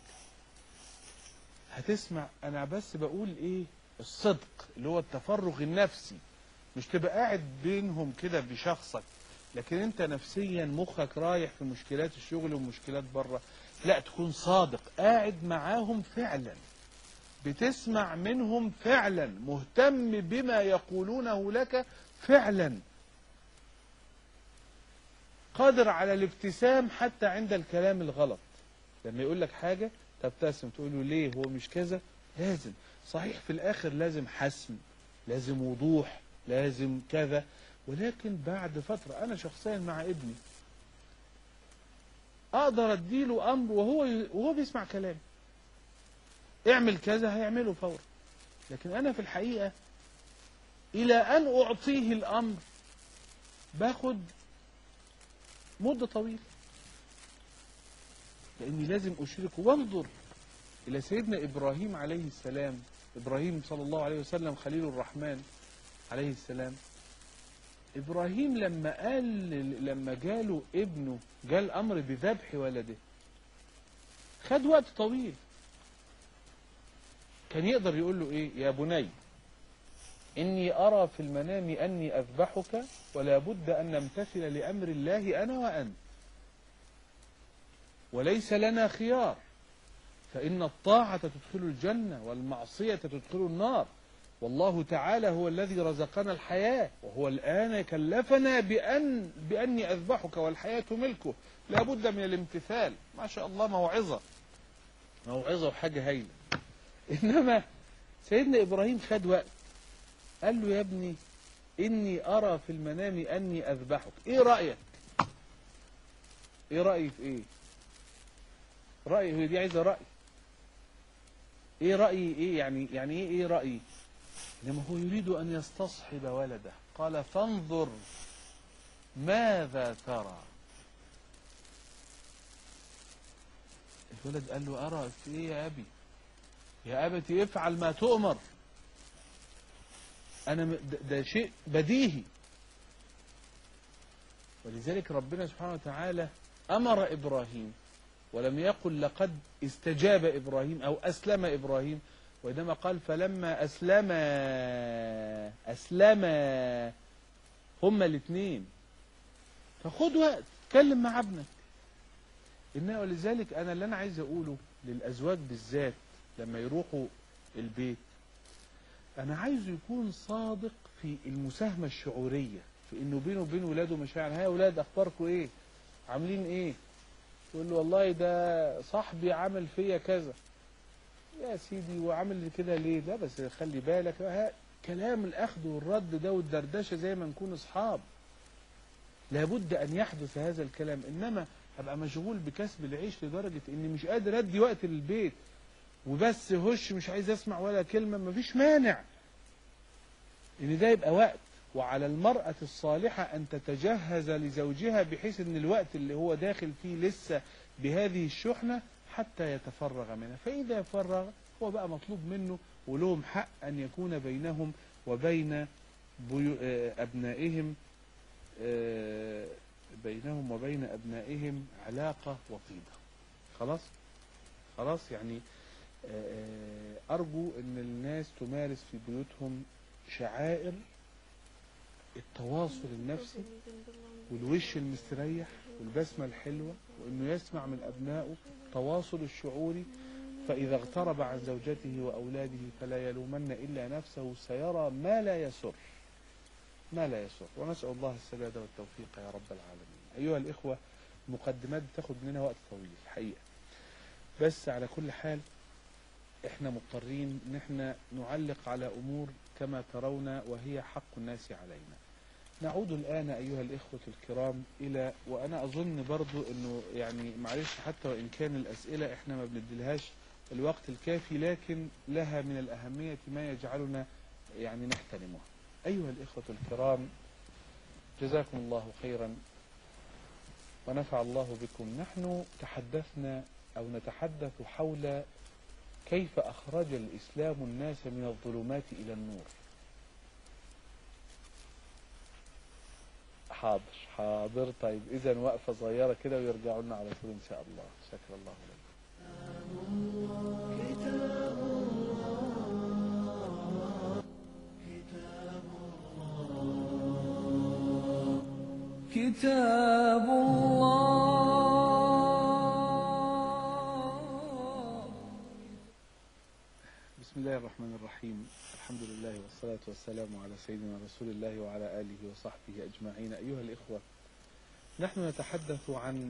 هتسمع انا بس بقول ايه الصدق اللي هو التفرغ النفسي مش تبقى قاعد بينهم كده بشخصك لكن انت نفسيا مخك رايح في مشكلات الشغل ومشكلات بره لا تكون صادق قاعد معاهم فعلا بتسمع منهم فعلا مهتم بما يقولونه لك فعلا قادر على الابتسام حتى عند الكلام الغلط لما يقول لك حاجة تبتسم تقول له ليه هو مش كذا لازم صحيح في الآخر لازم حسم لازم وضوح لازم كذا ولكن بعد فترة أنا شخصيا مع ابني أقدر أديله أمر وهو وهو بيسمع كلامي اعمل كذا هيعمله فورا لكن أنا في الحقيقة إلى أن أعطيه الأمر باخد مدة طويلة لأني لازم أشركه وانظر إلى سيدنا إبراهيم عليه السلام إبراهيم صلى الله عليه وسلم خليل الرحمن عليه السلام إبراهيم لما قال لما جاله ابنه جاء الأمر بذبح ولده خد وقت طويل كان يقدر يقول له إيه يا بني إني أرى في المنام أني أذبحك ولا بد أن نمتثل لأمر الله أنا وأنت وليس لنا خيار فإن الطاعة تدخل الجنة والمعصية تدخل النار والله تعالى هو الذي رزقنا الحياة وهو الآن كلفنا بأن بأني أذبحك والحياة ملكه لابد من الامتثال ما شاء الله موعظة موعظة وحاجة هايلة إنما سيدنا إبراهيم خد وقت قال له يا ابني إني أرى في المنام أني أذبحك إيه رأيك إيه رأيي في إيه رأيي هي دي عايزة رأي إيه رأيي إيه يعني يعني إيه إيه رأيي لما هو يريد أن يستصحب ولده قال فانظر ماذا ترى الولد قال له أرى في إيه يا أبي يا أبت افعل ما تؤمر أنا م- ده, ده شيء بديهي ولذلك ربنا سبحانه وتعالى أمر إبراهيم ولم يقل لقد استجاب إبراهيم أو أسلم إبراهيم وإنما قال فلما أسلم أسلم هما الاثنين فخد وقت اتكلم مع ابنك إنه ولذلك أنا اللي أنا عايز أقوله للأزواج بالذات لما يروحوا البيت أنا عايزه يكون صادق في المساهمة الشعورية في إنه بينه وبين ولاده مشاعر ها يا ولاد أخباركم إيه عاملين إيه يقول له والله ده صاحبي عمل فيا كذا يا سيدي وعامل كده ليه ده بس خلي بالك ها كلام الأخذ والرد ده والدردشة زي ما نكون أصحاب لابد أن يحدث هذا الكلام إنما أبقى مشغول بكسب العيش لدرجة إني مش قادر أدي وقت للبيت وبس هش مش عايز أسمع ولا كلمة مفيش مانع إن ده يبقى وقت وعلى المرأة الصالحة أن تتجهز لزوجها بحيث أن الوقت اللي هو داخل فيه لسه بهذه الشحنة حتى يتفرغ منها فإذا فرغ هو بقى مطلوب منه ولهم حق أن يكون بينهم وبين بيو آه، أبنائهم آه، بينهم وبين أبنائهم علاقة وطيدة خلاص خلاص يعني آه، آه، أرجو أن الناس تمارس في بيوتهم شعائر التواصل النفسي والوش المستريح والبسمة الحلوة وأنه يسمع من أبنائه التواصل الشعوري فإذا اغترب عن زوجته وأولاده فلا يلومن إلا نفسه سيرى ما لا يسر ما لا يسر ونسأل الله السداد والتوفيق يا رب العالمين أيها الإخوة مقدمات تاخد مننا وقت طويل الحقيقة بس على كل حال احنا مضطرين ان احنا نعلق على امور كما ترون وهي حق الناس علينا نعود الآن أيها الإخوة الكرام إلى وأنا أظن برضو أنه يعني معلش حتى وإن كان الأسئلة إحنا ما بنديلهاش الوقت الكافي لكن لها من الأهمية ما يجعلنا يعني نحترمها أيها الإخوة الكرام جزاكم الله خيرا ونفع الله بكم نحن تحدثنا أو نتحدث حول كيف أخرج الإسلام الناس من الظلمات إلى النور حاضر حاضر طيب إذا وقفة صغيرة كده ويرجعوا لنا على طول إن شاء الله شكر الله لكم كتاب الله بسم الله الرحمن الرحيم الحمد لله والصلاة والسلام على سيدنا رسول الله وعلى آله وصحبه أجمعين أيها الإخوة نحن نتحدث عن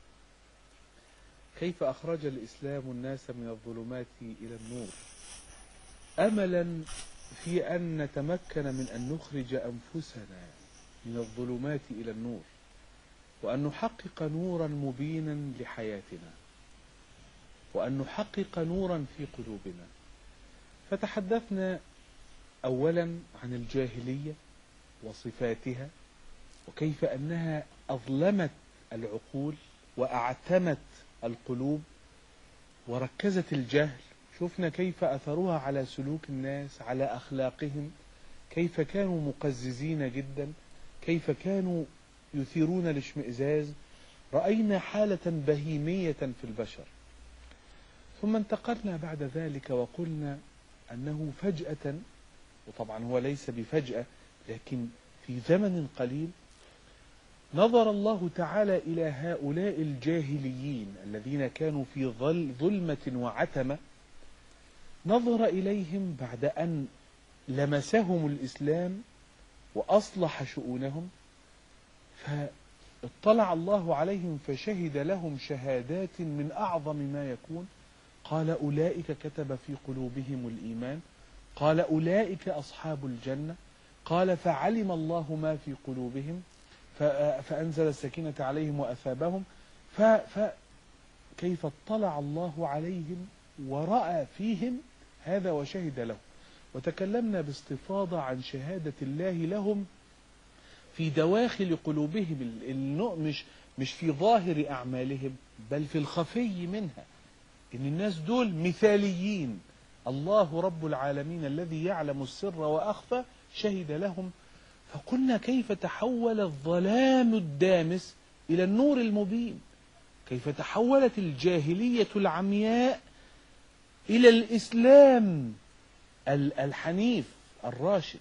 كيف أخرج الإسلام الناس من الظلمات إلى النور أملا في أن نتمكن من أن نخرج أنفسنا من الظلمات إلى النور وأن نحقق نورا مبينا لحياتنا وأن نحقق نورا في قلوبنا فتحدثنا أولا عن الجاهلية وصفاتها وكيف أنها أظلمت العقول وأعتمت القلوب وركزت الجهل شفنا كيف أثرها على سلوك الناس على أخلاقهم كيف كانوا مقززين جدا كيف كانوا يثيرون الاشمئزاز رأينا حالة بهيمية في البشر ثم انتقلنا بعد ذلك وقلنا أنه فجأة وطبعا هو ليس بفجأة لكن في زمن قليل نظر الله تعالى إلى هؤلاء الجاهليين الذين كانوا في ظل ظلمة وعتمة نظر إليهم بعد أن لمسهم الإسلام وأصلح شؤونهم فاطلع الله عليهم فشهد لهم شهادات من أعظم ما يكون قال أولئك كتب في قلوبهم الإيمان قال أولئك أصحاب الجنة قال فعلم الله ما في قلوبهم ف- فأنزل السكينة عليهم وأثابهم ف- فكيف اطلع الله عليهم ورأى فيهم هذا وشهد له وتكلمنا باستفاضة عن شهادة الله لهم في دواخل قلوبهم ال- النوع مش مش في ظاهر أعمالهم بل في الخفي منها إن الناس دول مثاليين الله رب العالمين الذي يعلم السر وأخفى شهد لهم فقلنا كيف تحول الظلام الدامس إلى النور المبين كيف تحولت الجاهلية العمياء إلى الإسلام ال- الحنيف الراشد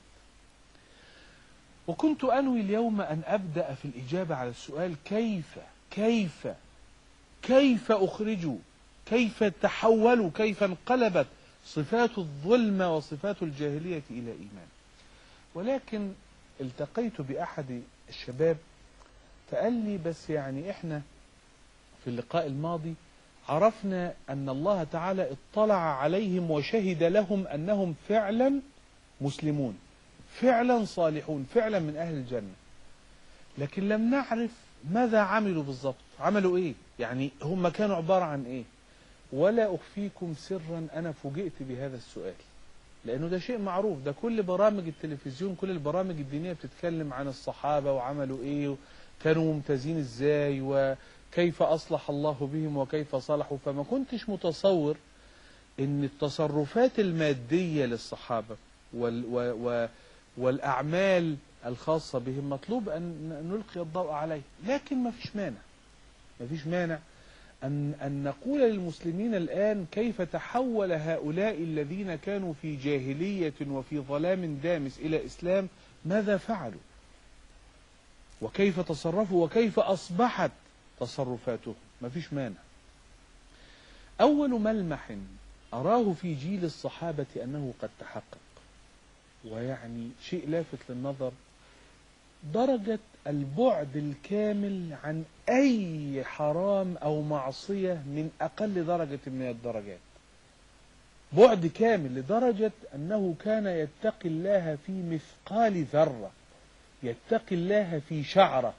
وكنت أنوي اليوم أن أبدأ في الإجابة على السؤال كيف كيف كيف أخرجوا كيف تحولوا كيف انقلبت صفات الظلم وصفات الجاهلية إلى إيمان ولكن التقيت بأحد الشباب فقال لي بس يعني إحنا في اللقاء الماضي عرفنا أن الله تعالى اطلع عليهم وشهد لهم أنهم فعلا مسلمون فعلا صالحون فعلا من أهل الجنة لكن لم نعرف ماذا عملوا بالضبط عملوا إيه يعني هم كانوا عبارة عن إيه ولا أخفيكم سرا أنا فوجئت بهذا السؤال لأنه ده شيء معروف ده كل برامج التلفزيون كل البرامج الدينية بتتكلم عن الصحابة وعملوا إيه كانوا ممتازين إزاي وكيف أصلح الله بهم وكيف صلحوا فما كنتش متصور إن التصرفات المادية للصحابة وال و و والأعمال الخاصة بهم مطلوب أن نلقي الضوء عليه لكن ما فيش مانع ما فيش مانع أن, أن نقول للمسلمين الآن كيف تحول هؤلاء الذين كانوا في جاهلية وفي ظلام دامس إلى إسلام ماذا فعلوا وكيف تصرفوا وكيف أصبحت تصرفاتهم ما فيش مانع أول ملمح أراه في جيل الصحابة أنه قد تحقق ويعني شيء لافت للنظر درجة البعد الكامل عن أي حرام أو معصية من أقل درجة من الدرجات بعد كامل لدرجة أنه كان يتقي الله في مثقال ذرة يتقي الله في شعرة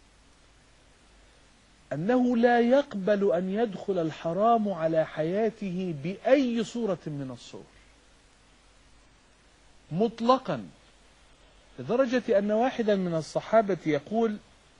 أنه لا يقبل أن يدخل الحرام على حياته بأي صورة من الصور مطلقا لدرجة أن واحدا من الصحابة يقول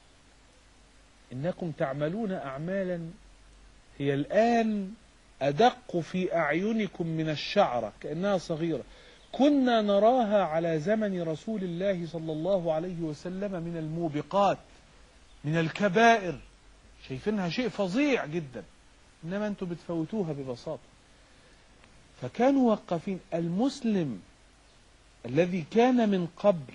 إنكم تعملون أعمالا هي الآن أدق في أعينكم من الشعرة كأنها صغيرة كنا نراها على زمن رسول الله صلى الله عليه وسلم من الموبقات من الكبائر شايفينها شيء فظيع جدا إنما أنتم بتفوتوها ببساطة فكانوا وقفين المسلم الذي كان من قبل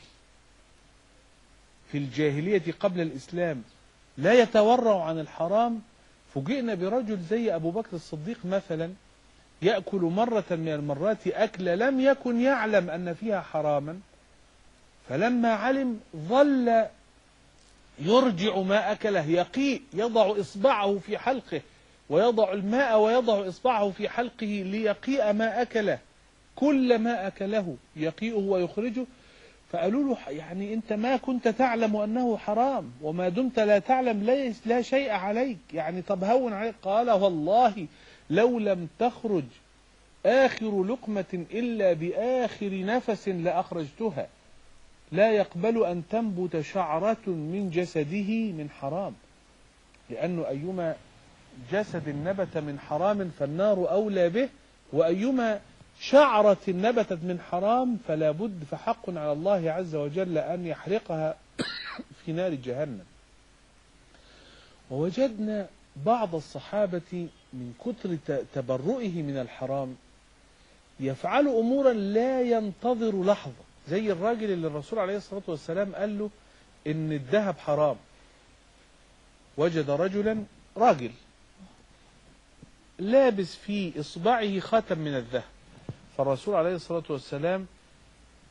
في الجاهلية قبل الإسلام لا يتورع عن الحرام فوجئنا برجل زي أبو بكر الصديق مثلا يأكل مرة من المرات أكل لم يكن يعلم أن فيها حراما فلما علم ظل يرجع ما أكله يقيء يضع إصبعه في حلقه ويضع الماء ويضع إصبعه في حلقه ليقيء ما أكله كل ما أكله يقيئه ويخرجه فقالوا له يعني أنت ما كنت تعلم أنه حرام وما دمت لا تعلم لا, لا شيء عليك يعني طب هون عليك قال والله لو لم تخرج آخر لقمة إلا بآخر نفس لأخرجتها لا يقبل أن تنبت شعرة من جسده من حرام لأنه أيما جسد نبت من حرام فالنار أولى به وأيما شعرة نبتت من حرام فلا بد فحق على الله عز وجل أن يحرقها في نار جهنم ووجدنا بعض الصحابة من كتر تبرؤه من الحرام يفعل أمورا لا ينتظر لحظة زي الراجل اللي الرسول عليه الصلاة والسلام قال له إن الذهب حرام وجد رجلا راجل لابس في إصبعه خاتم من الذهب فالرسول عليه الصلاة والسلام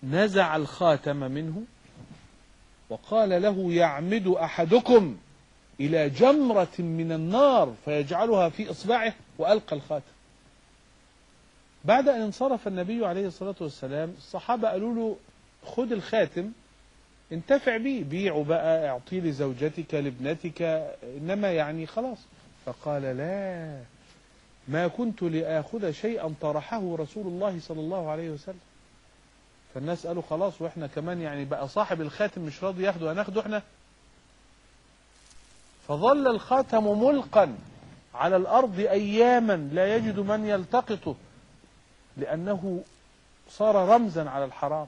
نزع الخاتم منه وقال له يعمد أحدكم إلى جمرة من النار فيجعلها في إصبعه وألقى الخاتم بعد أن انصرف النبي عليه الصلاة والسلام الصحابة قالوا له خد الخاتم انتفع بيه بيعه بقى اعطيه لزوجتك لابنتك إنما يعني خلاص فقال لا ما كنت لآخذ شيئا طرحه رسول الله صلى الله عليه وسلم فالناس قالوا خلاص واحنا كمان يعني بقى صاحب الخاتم مش راضي ياخده هناخده احنا فظل الخاتم ملقا على الأرض أياما لا يجد من يلتقطه لأنه صار رمزا على الحرام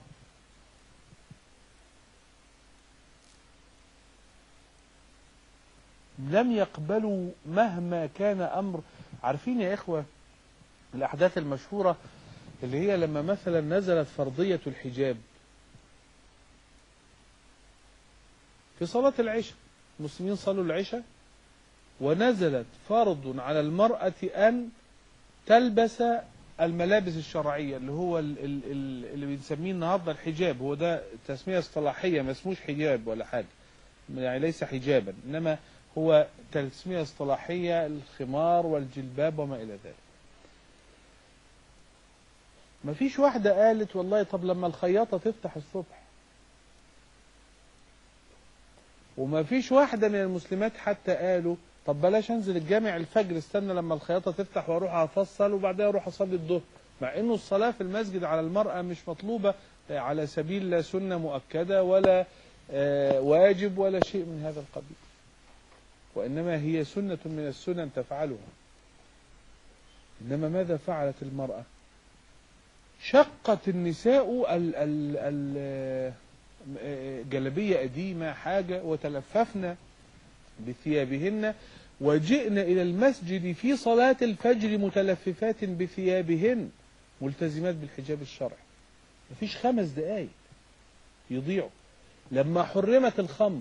لم يقبلوا مهما كان أمر عارفين يا إخوة الأحداث المشهورة اللي هي لما مثلا نزلت فرضية الحجاب في صلاة العشاء المسلمين صلوا العشاء ونزلت فرض على المرأة أن تلبس الملابس الشرعية اللي هو ال- ال- ال- اللي بنسميه النهارده الحجاب هو ده تسمية اصطلاحية ما اسموش حجاب ولا حاجة يعني ليس حجابا إنما هو تسمية اصطلاحية الخمار والجلباب وما إلى ذلك ما فيش واحدة قالت والله طب لما الخياطة تفتح الصبح وما فيش واحدة من المسلمات حتى قالوا طب بلاش انزل الجامع الفجر استنى لما الخياطة تفتح واروح افصل وبعدها اروح اصلي الظهر مع انه الصلاة في المسجد على المرأة مش مطلوبة على سبيل لا سنة مؤكدة ولا آه، واجب ولا شيء من هذا القبيل وإنما هي سنة من السنن تفعلها إنما ماذا فعلت المرأة شقت النساء ال ال ال جلبية قديمة حاجة وتلففن بثيابهن وجئن إلى المسجد في صلاة الفجر متلففات بثيابهن ملتزمات بالحجاب الشرعي مفيش خمس دقايق يضيعوا لما حرمت الخمر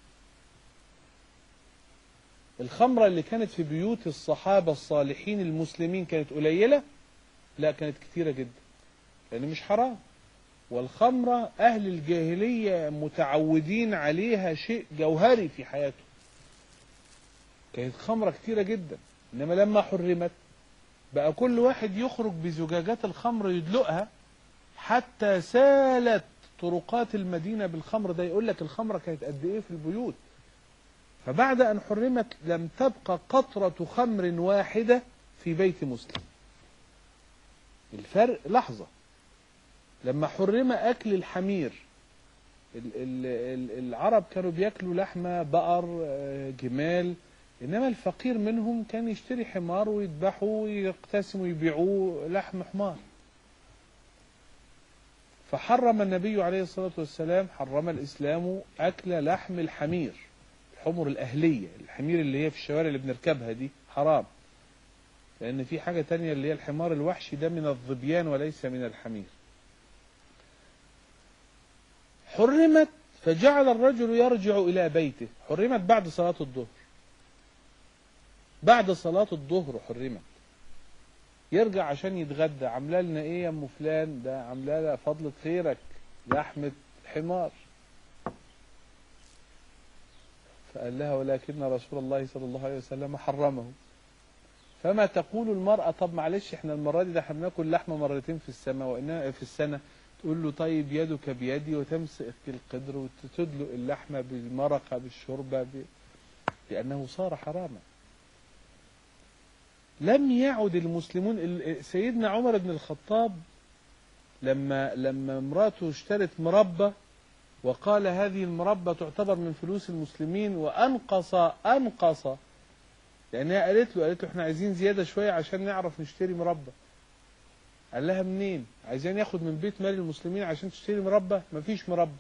الخمرة اللي كانت في بيوت الصحابة الصالحين المسلمين كانت قليلة لا كانت كتيرة جدا لأن مش حرام والخمرة أهل الجاهلية متعودين عليها شيء جوهري في حياتهم كانت خمرة كتيرة جدا إنما لما حرمت بقى كل واحد يخرج بزجاجات الخمر يدلقها حتى سالت طرقات المدينة بالخمر ده يقول لك الخمرة كانت قد إيه في البيوت فبعد أن حرمت لم تبقى قطرة خمر واحدة في بيت مسلم الفرق لحظة لما حرم أكل الحمير ال- ال- ال- العرب كانوا بياكلوا لحمة بقر آه، جمال إنما الفقير منهم كان يشتري حمار ويذبحه ويقتسم ويبيعوه لحم حمار فحرم النبي عليه الصلاة والسلام حرم الإسلام أكل لحم الحمير الحمر الأهلية الحمير اللي هي في الشوارع اللي بنركبها دي حرام لأن في حاجة تانية اللي هي الحمار الوحشي ده من الظبيان وليس من الحمير حرمت فجعل الرجل يرجع إلى بيته حرمت بعد صلاة الظهر بعد صلاة الظهر حرمت يرجع عشان يتغدى عامله لنا ايه يا ام فلان ده عامله لها فضلة خيرك لحمة حمار فقال لها ولكن رسول الله صلى الله عليه وسلم حرمه فما تقول المرأة طب معلش احنا المرة دي ده احنا بناكل لحمة مرتين في السنة وإنها في السنة تقول له طيب يدك بيدي وتمسك القدر وتدلق اللحمة بالمرقة بالشوربة ب... لأنه صار حراما لم يعد المسلمون ال- سيدنا عمر بن الخطاب لما لما امراته اشترت مربى وقال هذه المربى تعتبر من فلوس المسلمين وانقص انقص لانها قالت له قالت له احنا عايزين زياده شويه عشان نعرف نشتري مربى قال لها منين عايزين ياخد من بيت مال المسلمين عشان تشتري مربى مفيش مربى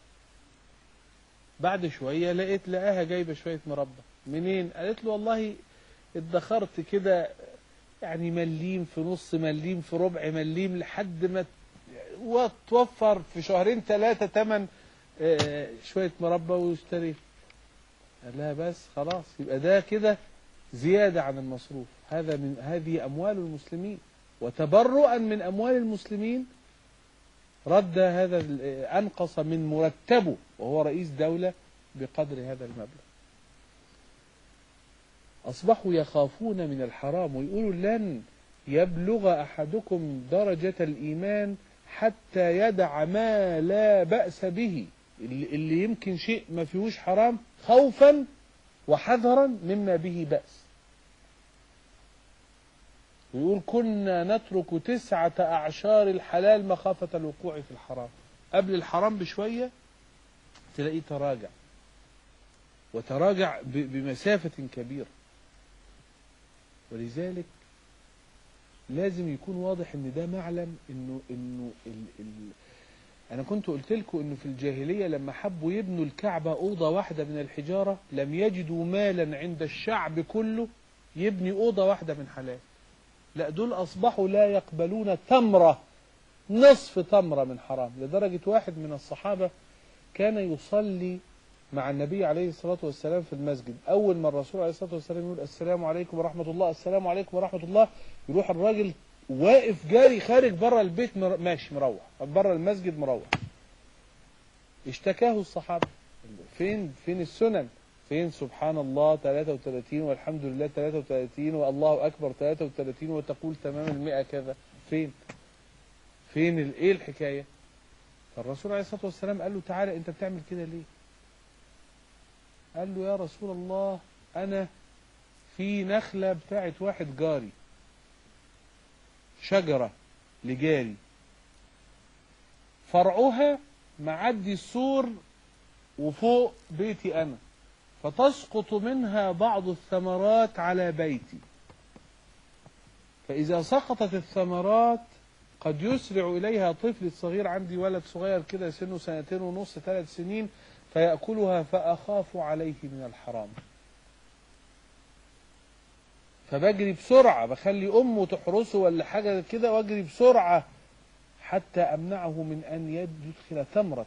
بعد شويه لقيت لقاها جايبه شويه مربى منين قالت له والله ادخرت كده يعني مليم في نص مليم في ربع مليم لحد ما وتوفر في شهرين ثلاثة تمن آه، شوية مربى واشتري قال لها بس خلاص يبقى ده كده زيادة عن المصروف هذا من هذه أموال المسلمين وتبرؤا من أموال المسلمين رد هذا ال- أنقص من مرتبه وهو رئيس دولة بقدر هذا المبلغ أصبحوا يخافون من الحرام ويقولوا لن يبلغ أحدكم درجة الإيمان حتى يدع ما لا بأس به اللي اللي يمكن شيء ما فيهوش حرام خوفا وحذرا مما به بأس ويقول كنا نترك تسعة أعشار الحلال مخافة الوقوع في الحرام قبل الحرام بشوية تلاقيه تراجع وتراجع ب- بمسافة كبيرة ولذلك لازم يكون واضح ان ده معلم انه انه ال ال انا كنت قلت لكم انه في الجاهليه لما حبوا يبنوا الكعبه اوضه واحده من الحجاره لم يجدوا مالا عند الشعب كله يبني اوضه واحده من حلال لا دول اصبحوا لا يقبلون تمره نصف تمره من حرام لدرجه واحد من الصحابه كان يصلي مع النبي عليه الصلاة والسلام في المسجد أول ما الرسول عليه الصلاة والسلام يقول السلام عليكم ورحمة الله السلام عليكم ورحمة الله يروح الراجل واقف جاري خارج بره البيت مر... ماشي مروح بره المسجد مروح اشتكاه الصحابة فين فين السنن فين سبحان الله 33 والحمد لله 33 والله أكبر 33 وتقول تمام المئة كذا فين فين ال- ايه الحكاية فالرسول عليه الصلاة والسلام قال له تعالى انت بتعمل كده ليه قال له يا رسول الله أنا في نخلة بتاعت واحد جاري شجرة لجاري فرعها معدي السور وفوق بيتي أنا فتسقط منها بعض الثمرات على بيتي فإذا سقطت الثمرات قد يسرع إليها طفل صغير عندي ولد صغير كده سنه سنتين ونص ثلاث سنين فيأكلها فأخاف عليه من الحرام فبجري بسرعة بخلي أمه تحرسه ولا حاجة كده وأجري بسرعة حتى أمنعه من أن يدخل ثمرة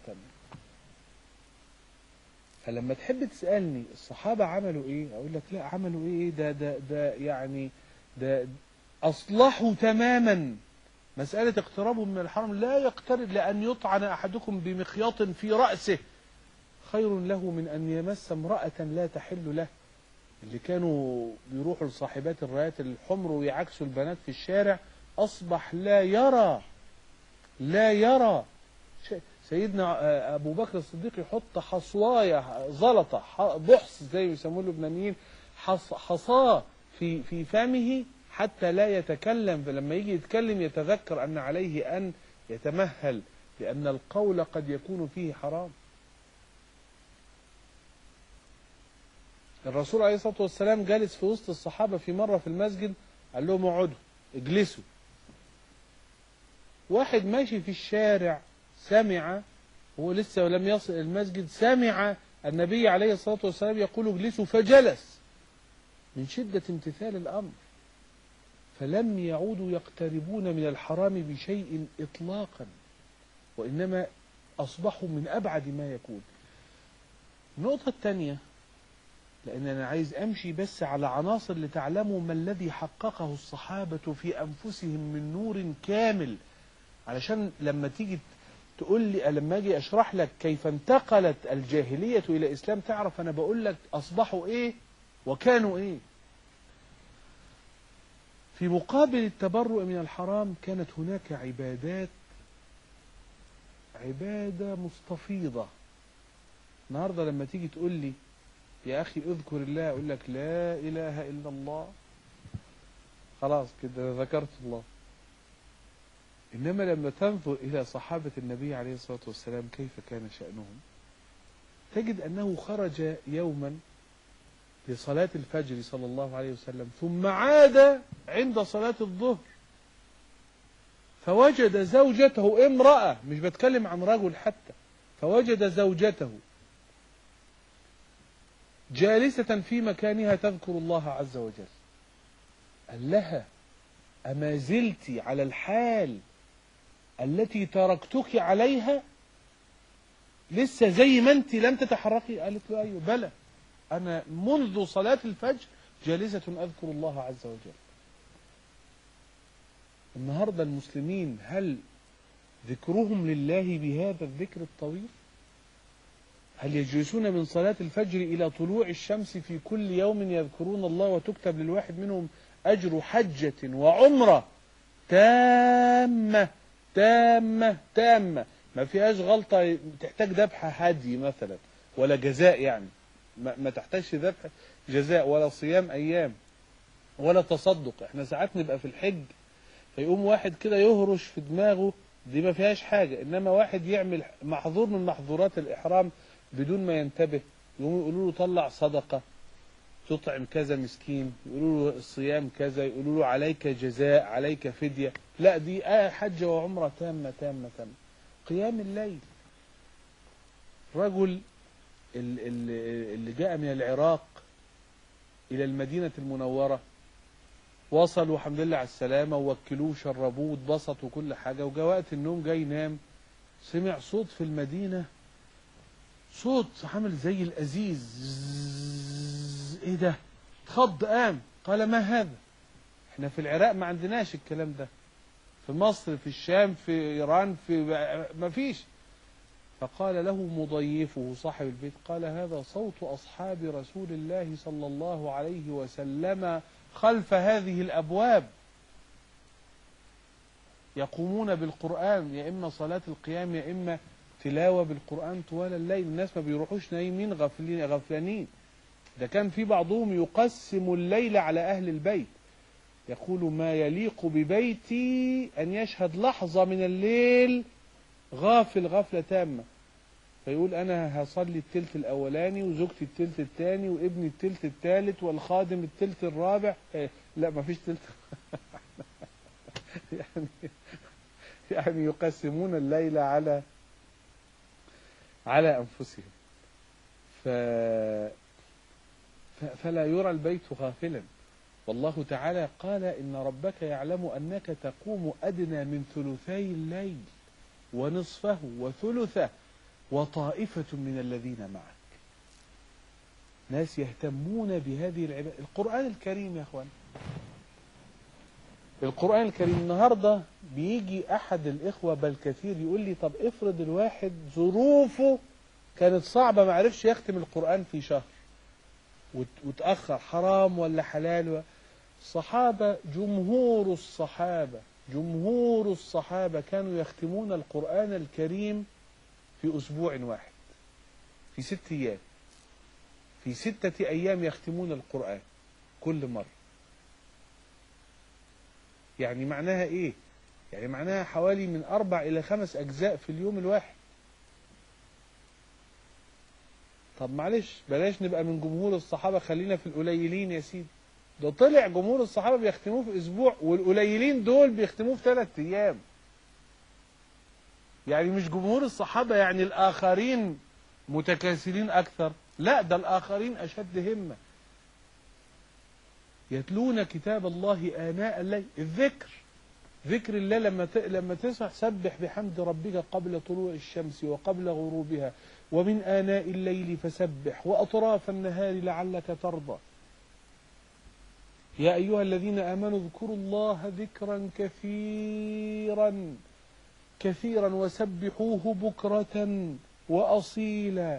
فلما تحب تسألني الصحابة عملوا إيه أقول لك لا عملوا إيه ده ده ده يعني ده أصلحوا تماما مسألة اقترابهم من الحرم لا يقترب لأن يطعن أحدكم بمخياط في رأسه خير له من أن يمس امرأة لا تحل له اللي كانوا بيروحوا لصاحبات الرايات الحمر ويعكسوا البنات في الشارع أصبح لا يرى لا يرى ش- سيدنا آه، أبو بكر الصديق يحط حصواية زلطة ح- بحص زي ما يسموه اللبنانيين حص- حصاه في في فمه حتى لا يتكلم فلما يجي يتكلم يتذكر أن عليه أن يتمهل لأن القول قد يكون فيه حرام الرسول عليه الصلاة والسلام جالس في وسط الصحابة في مرة في المسجد قال لهم اقعدوا اجلسوا واحد ماشي في الشارع سمع هو لسه لم يصل المسجد سمع النبي عليه الصلاة والسلام يقول اجلسوا فجلس من شدة امتثال الأمر فلم يعودوا يقتربون من الحرام بشيء إطلاقا وإنما أصبحوا من أبعد ما يكون النقطة الثانية لأن أنا عايز أمشي بس على عناصر لتعلموا ما الذي حققه الصحابة في أنفسهم من نور كامل علشان لما تيجي تقول لي لما أجي أشرح لك كيف انتقلت الجاهلية إلى الإسلام تعرف أنا بقول لك أصبحوا إيه وكانوا إيه في مقابل التبرؤ من الحرام كانت هناك عبادات عبادة مستفيضة النهاردة لما تيجي تقول لي يا أخي اذكر الله أقول لك لا إله إلا الله خلاص كده ذكرت الله إنما لما تنظر إلى صحابة النبي عليه الصلاة والسلام كيف كان شأنهم تجد أنه خرج يوما لصلاة الفجر صلى الله عليه وسلم ثم عاد عند صلاة الظهر فوجد زوجته امرأة مش بتكلم عن رجل حتى فوجد زوجته جالسة في مكانها تذكر الله عز وجل قال لها أما زلت على الحال التي تركتك عليها لسه زي ما انت لم تتحركي قالت له أيوه بلى أنا منذ صلاة الفجر جالسة أذكر الله عز وجل النهاردة المسلمين هل ذكرهم لله بهذا الذكر الطويل هل يجلسون من صلاة الفجر إلى طلوع الشمس في كل يوم يذكرون الله وتكتب للواحد منهم أجر حجة وعمرة تامة تامة تامة ما فيهاش غلطة تحتاج ذبح هدي مثلا ولا جزاء يعني ما, ما تحتاجش ذبح جزاء ولا صيام أيام ولا تصدق احنا ساعات نبقى في الحج فيقوم واحد كده يهرش في دماغه دي ما فيهاش حاجة إنما واحد يعمل محظور من محظورات الإحرام بدون ما ينتبه يقوموا يقولوا له طلع صدقة تطعم كذا مسكين يقولوا له الصيام كذا يقولوا له عليك جزاء عليك فدية لا دي آه حجة وعمرة تامة تامة تامة قيام الليل رجل ال- ال- اللي جاء من العراق إلى المدينة المنورة وصل والحمد لله على السلامة ووكلوه وشربوه واتبسط وكل حاجة وجا وقت النوم جاي ينام سمع صوت في المدينة صوت عامل زي الأزيز زzzz. ايه ده اتخض قام قال ما هذا احنا في العراق ما عندناش الكلام ده في مصر في الشام في ايران في ما فيش فقال له مضيفه صاحب البيت قال هذا صوت اصحاب رسول الله صلى الله عليه وسلم خلف هذه الابواب يقومون بالقران يا اما صلاه القيام يا اما تلاوه بالقران طوال الليل الناس ما بيروحوش نايمين غافلين غفلانين ده كان في بعضهم يقسم الليل على اهل البيت يقول ما يليق ببيتي ان يشهد لحظه من الليل غافل غفله تامه فيقول انا هصلي التلت الاولاني وزوجتي التلت الثاني وابني التلت الثالث والخادم التلت الرابع إيه لا ما فيش تلت يعني يعني يقسمون الليل على على انفسهم ف ف- فلا يرى البيت غافلا والله تعالى قال ان ربك يعلم انك تقوم ادنى من ثلثي الليل ونصفه وثلثه وطائفة من الذين معك ناس يهتمون بهذه العبادة القرآن الكريم يا أخوان القرآن الكريم النهاردة بيجي أحد الإخوة بل كثير يقول لي طب افرض الواحد ظروفه كانت صعبة ما عرفش يختم القرآن في شهر وت- وتأخر حرام ولا حلال و... الصحابة جمهور الصحابة جمهور الصحابة كانوا يختمون القرآن الكريم في أسبوع واحد في ست أيام في ستة أيام يختمون القرآن كل مرة يعني معناها إيه؟ يعني معناها حوالي من أربع إلى خمس أجزاء في اليوم الواحد طب معلش بلاش نبقى من جمهور الصحابة خلينا في القليلين يا سيدي ده طلع جمهور الصحابة بيختموه في أسبوع والقليلين دول بيختموه في ثلاث أيام يعني مش جمهور الصحابة يعني الآخرين متكاسلين أكثر لا ده الآخرين أشد همة يتلون كتاب الله آناء الليل الذكر ذكر الله لما ت... لما تصح سبح بحمد ربك قبل طلوع الشمس وقبل غروبها ومن آناء الليل فسبح وأطراف النهار لعلك ترضى يا أيها الذين آمنوا اذكروا الله ذكرا كثيرا كثيرا وسبحوه بكرة وأصيلا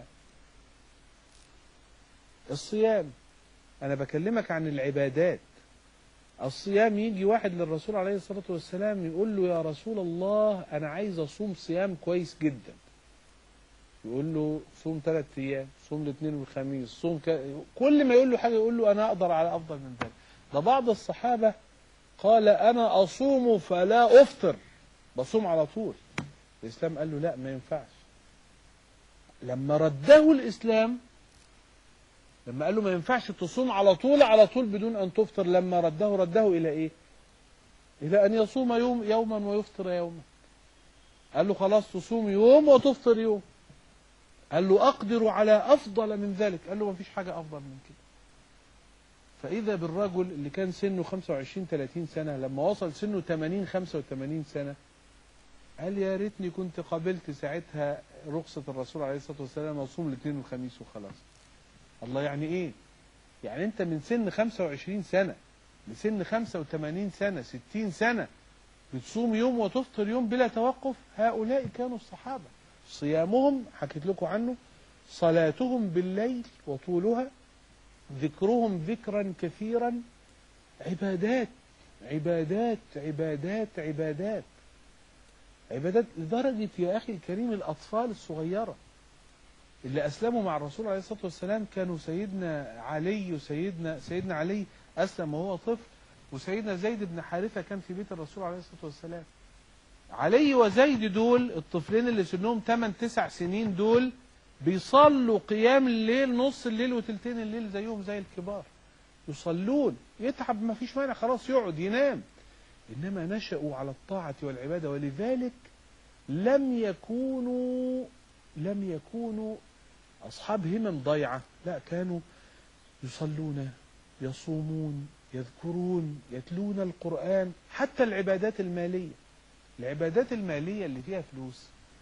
الصيام أنا بكلمك عن العبادات الصيام يجي واحد للرسول عليه الصلاة والسلام يقول له يا رسول الله أنا عايز أصوم صيام كويس جدا يقول له صوم ثلاث أيام صوم الاثنين والخميس صوم ك... كل ما يقول له حاجة يقول له أنا أقدر على أفضل من ذلك ده بعض الصحابة قال أنا أصوم فلا أفطر بصوم على طول الإسلام قال له لا ما ينفعش لما رده الإسلام لما قال له ما ينفعش تصوم على طول على طول بدون أن تفطر لما رده رده إلى إيه إلى أن يصوم يوم يوما ويفطر يوما قال له خلاص تصوم يوم وتفطر يوم قال له أقدر على أفضل من ذلك قال له ما فيش حاجة أفضل من كده فإذا بالرجل اللي كان سنه 25 30 سنة لما وصل سنه 80 85 سنة قال يا ريتني كنت قابلت ساعتها رخصة الرسول عليه الصلاة والسلام أصوم الاثنين والخميس وخلاص الله يعني إيه يعني أنت من سن 25 سنة لسن 85 سنة 60 سنة بتصوم يوم وتفطر يوم بلا توقف هؤلاء كانوا الصحابة صيامهم حكيت لكم عنه صلاتهم بالليل وطولها ذكرهم ذكرا كثيرا عبادات عبادات عبادات عبادات عبادات لدرجة يا أخي الكريم الأطفال الصغيرة اللي أسلموا مع الرسول عليه الصلاة والسلام كانوا سيدنا علي وسيدنا سيدنا علي أسلم وهو طفل وسيدنا زيد بن حارثة كان في بيت الرسول عليه الصلاة والسلام علي وزيد دول الطفلين اللي سنهم 8 9 سنين دول بيصلوا قيام الليل نص الليل وتلتين الليل زيهم زي الكبار يصلون يتعب ما فيش مانع خلاص يقعد ينام إنما نشأوا على الطاعة والعبادة ولذلك لم يكونوا لم يكونوا أصحاب همم ضيعة لا كانوا يصلون يصومون يذكرون يتلون القرآن حتى العبادات المالية العبادات المالية اللي فيها فلوس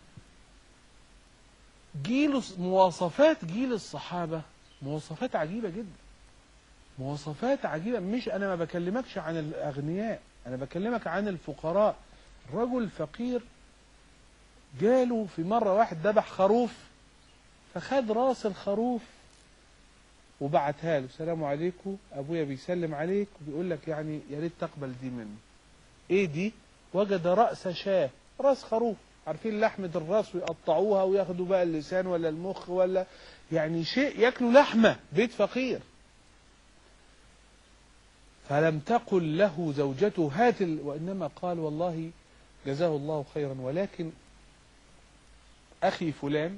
جيل مواصفات جيل الصحابة مواصفات عجيبة جدا مواصفات عجيبة مش أنا ما بكلمكش عن الأغنياء أنا بكلمك عن الفقراء رجل فقير جاله في مرة واحد ذبح خروف فخد راس الخروف وبعتها له السلام عليكم ابويا بيسلم عليك وبيقول لك يعني يا ريت تقبل دي مني ايه دي وجد راس شاه راس خروف عارفين لحمة الراس ويقطعوها وياخدوا بقى اللسان ولا المخ ولا يعني شيء ياكلوا لحمة بيت فقير فلم تقل له زوجته هات ال... وإنما قال والله جزاه الله خيرا ولكن أخي فلان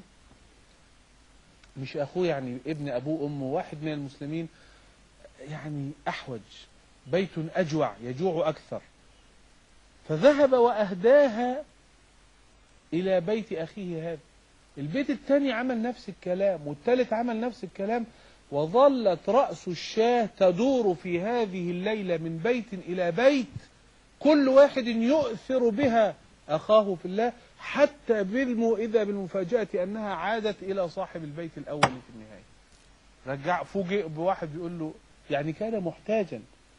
مش أخوه يعني ابن أبوه وأمه واحد من المسلمين يعني أحوج بيت أجوع يجوع أكثر فذهب وأهداها إلى بيت أخيه هذا البيت الثاني عمل نفس الكلام والثالث عمل نفس الكلام وظلت رأس الشاه تدور في هذه الليلة من بيت إلى بيت كل واحد يؤثر بها أخاه في الله حتى بالمو إذا بالمفاجأة أنها عادت إلى صاحب البيت الأول في النهاية رجع فوجئ بواحد بيقول له يعني كان محتاجا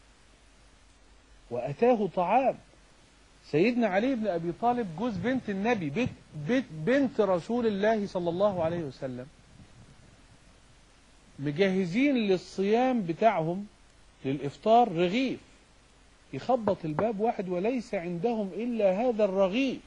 وأتاه طعام سيدنا علي بن أبي طالب جوز بنت النبي بيت بيت بنت رسول الله صلى الله عليه وسلم مجهزين للصيام بتاعهم للإفطار رغيف يخبط الباب واحد وليس عندهم إلا هذا الرغيف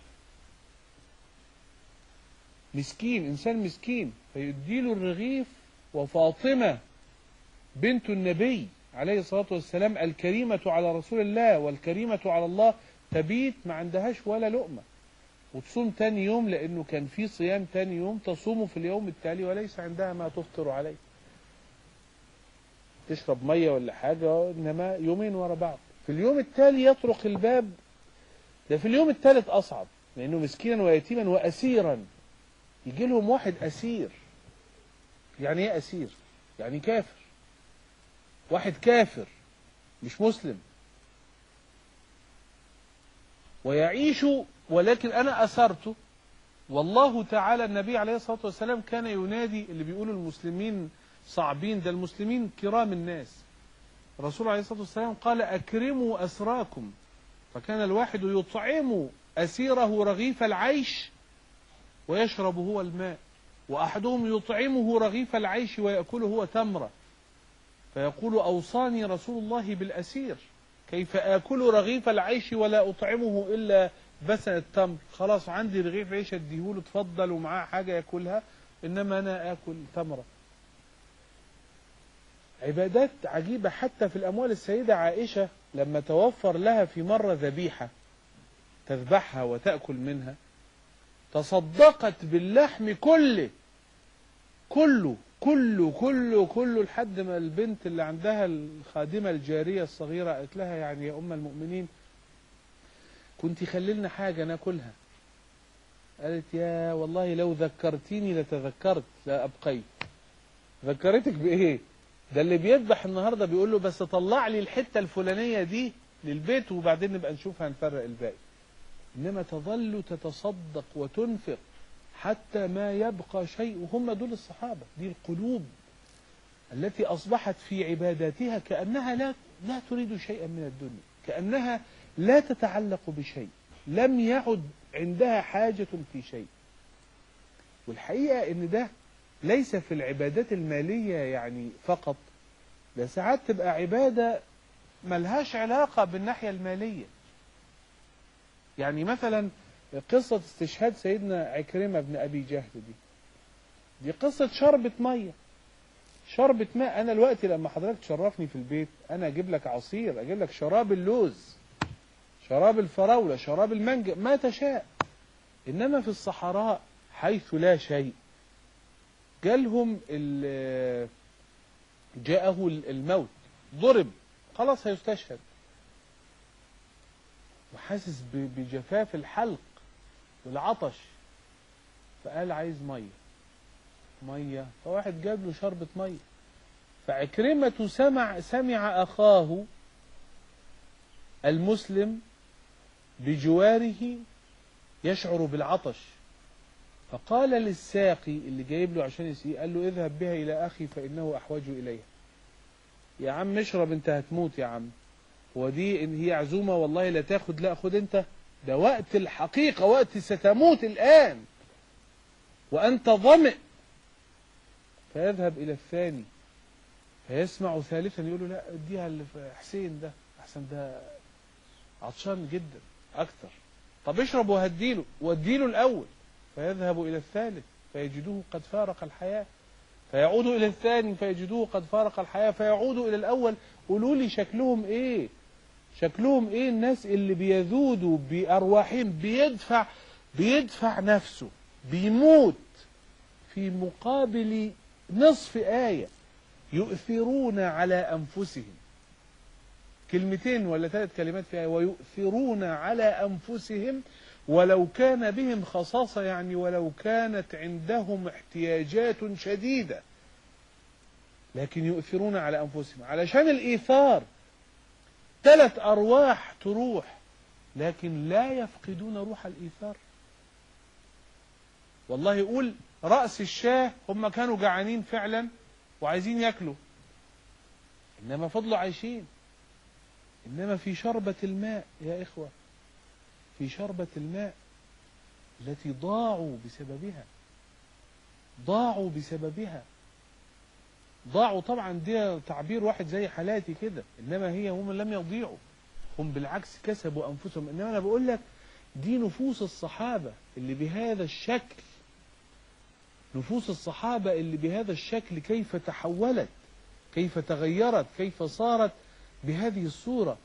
مسكين إنسان مسكين فيديله الرغيف وفاطمة بنت النبي عليه الصلاة والسلام الكريمة على رسول الله والكريمة على الله تبيت ما عندهاش ولا لقمة وتصوم تاني يوم لأنه كان في صيام تاني يوم تصوم في اليوم التالي وليس عندها ما تفطر عليه تشرب مية ولا حاجة إنما يومين ورا بعض في اليوم التالي يطرق الباب ده في اليوم الثالث أصعب لأنه مسكينا ويتيما وأسيرا يجي لهم واحد أسير يعني إيه أسير؟ يعني كافر واحد كافر مش مسلم ويعيش ولكن أنا أسرته والله تعالى النبي عليه الصلاة والسلام كان ينادي اللي بيقولوا المسلمين صعبين ده المسلمين كرام الناس الرسول عليه الصلاة والسلام قال أكرموا أسراكم فكان الواحد يطعم أسيره رغيف العيش ويشرب هو الماء وأحدهم يطعمه رغيف العيش ويأكله هو تمرة فيقول أوصاني رسول الله بالأسير كيف آكل رغيف العيش ولا أطعمه إلا بسن التمر خلاص عندي رغيف عيش اديهوله اتفضل ومعاه حاجة ياكلها إنما أنا آكل تمرة عبادات عجيبة حتى في الأموال السيدة عائشة لما توفر لها في مرة ذبيحة تذبحها وتأكل منها تصدقت باللحم كله كله كله كله كله لحد ما البنت اللي عندها الخادمة الجارية الصغيرة قالت لها يعني يا أم المؤمنين كنت خللنا حاجة ناكلها قالت يا والله لو ذكرتيني لتذكرت لا أبقيت ذكرتك بإيه ده اللي بيذبح النهارده بيقول له بس طلع لي الحته الفلانيه دي للبيت وبعدين نبقى نشوف هنفرق الباقي انما تظل تتصدق وتنفق حتى ما يبقى شيء وهم دول الصحابه دي القلوب التي اصبحت في عباداتها كانها لا لا تريد شيئا من الدنيا كانها لا تتعلق بشيء لم يعد عندها حاجة في شيء والحقيقة ان ده ليس في العبادات المالية يعني فقط ده ساعات تبقى عبادة ملهاش علاقة بالناحية المالية يعني مثلا قصة استشهاد سيدنا عكرمة بن أبي جهل دي دي قصة شربة مية شربة ماء أنا الوقت لما حضرتك تشرفني في البيت أنا أجيب لك عصير أجيب لك شراب اللوز شراب الفراولة شراب المانجا ما تشاء إنما في الصحراء حيث لا شيء جالهم ال- جاءه الموت ضرب خلاص هيستشهد وحاسس ب- بجفاف الحلق والعطش فقال عايز ميه ميه فواحد جاب له شربة ميه فعكرمة سمع سمع أخاه المسلم بجواره يشعر بالعطش فقال للساقي اللي جايب له عشان يسقيه قال له اذهب بها إلى أخي فإنه أحوج إليها يا عم اشرب انت هتموت يا عم هو دي ان هي عزومة والله لا تاخد لا خد انت ده وقت الحقيقة وقت ستموت الآن وأنت ظمئ فيذهب إلى الثاني فيسمع ثالثا يقول له لا اديها اللي في حسين ده أحسن ده عطشان جدا أكثر طب اشرب وهديله واديله الأول فيذهب إلى الثالث فيجدوه قد فارق الحياة فيعود إلى الثاني فيجدوه قد فارق الحياة فيعود إلى الأول قولوا لي شكلهم إيه شكلهم إيه الناس اللي بيذودوا بأرواحهم بيدفع بيدفع نفسه بيموت في مقابل نصف آية يؤثرون على أنفسهم كلمتين ولا ثلاث كلمات في آية ويؤثرون على أنفسهم ولو كان بهم خصاصة يعني ولو كانت عندهم احتياجات شديدة لكن يؤثرون على أنفسهم علشان الإيثار ثلاث أرواح تروح لكن لا يفقدون روح الإيثار والله يقول رأس الشاه هم كانوا جعانين فعلا وعايزين ياكلوا إنما فضلوا عايشين إنما في شربة الماء يا إخوة في شربة الماء التي ضاعوا بسببها ضاعوا بسببها ضاعوا طبعا دي تعبير واحد زي حالاتي كده إنما هي هم لم يضيعوا هم بالعكس كسبوا أنفسهم إنما أنا بقول لك دي نفوس الصحابة اللي بهذا الشكل نفوس الصحابة اللي بهذا الشكل كيف تحولت كيف تغيرت كيف صارت بهذه الصورة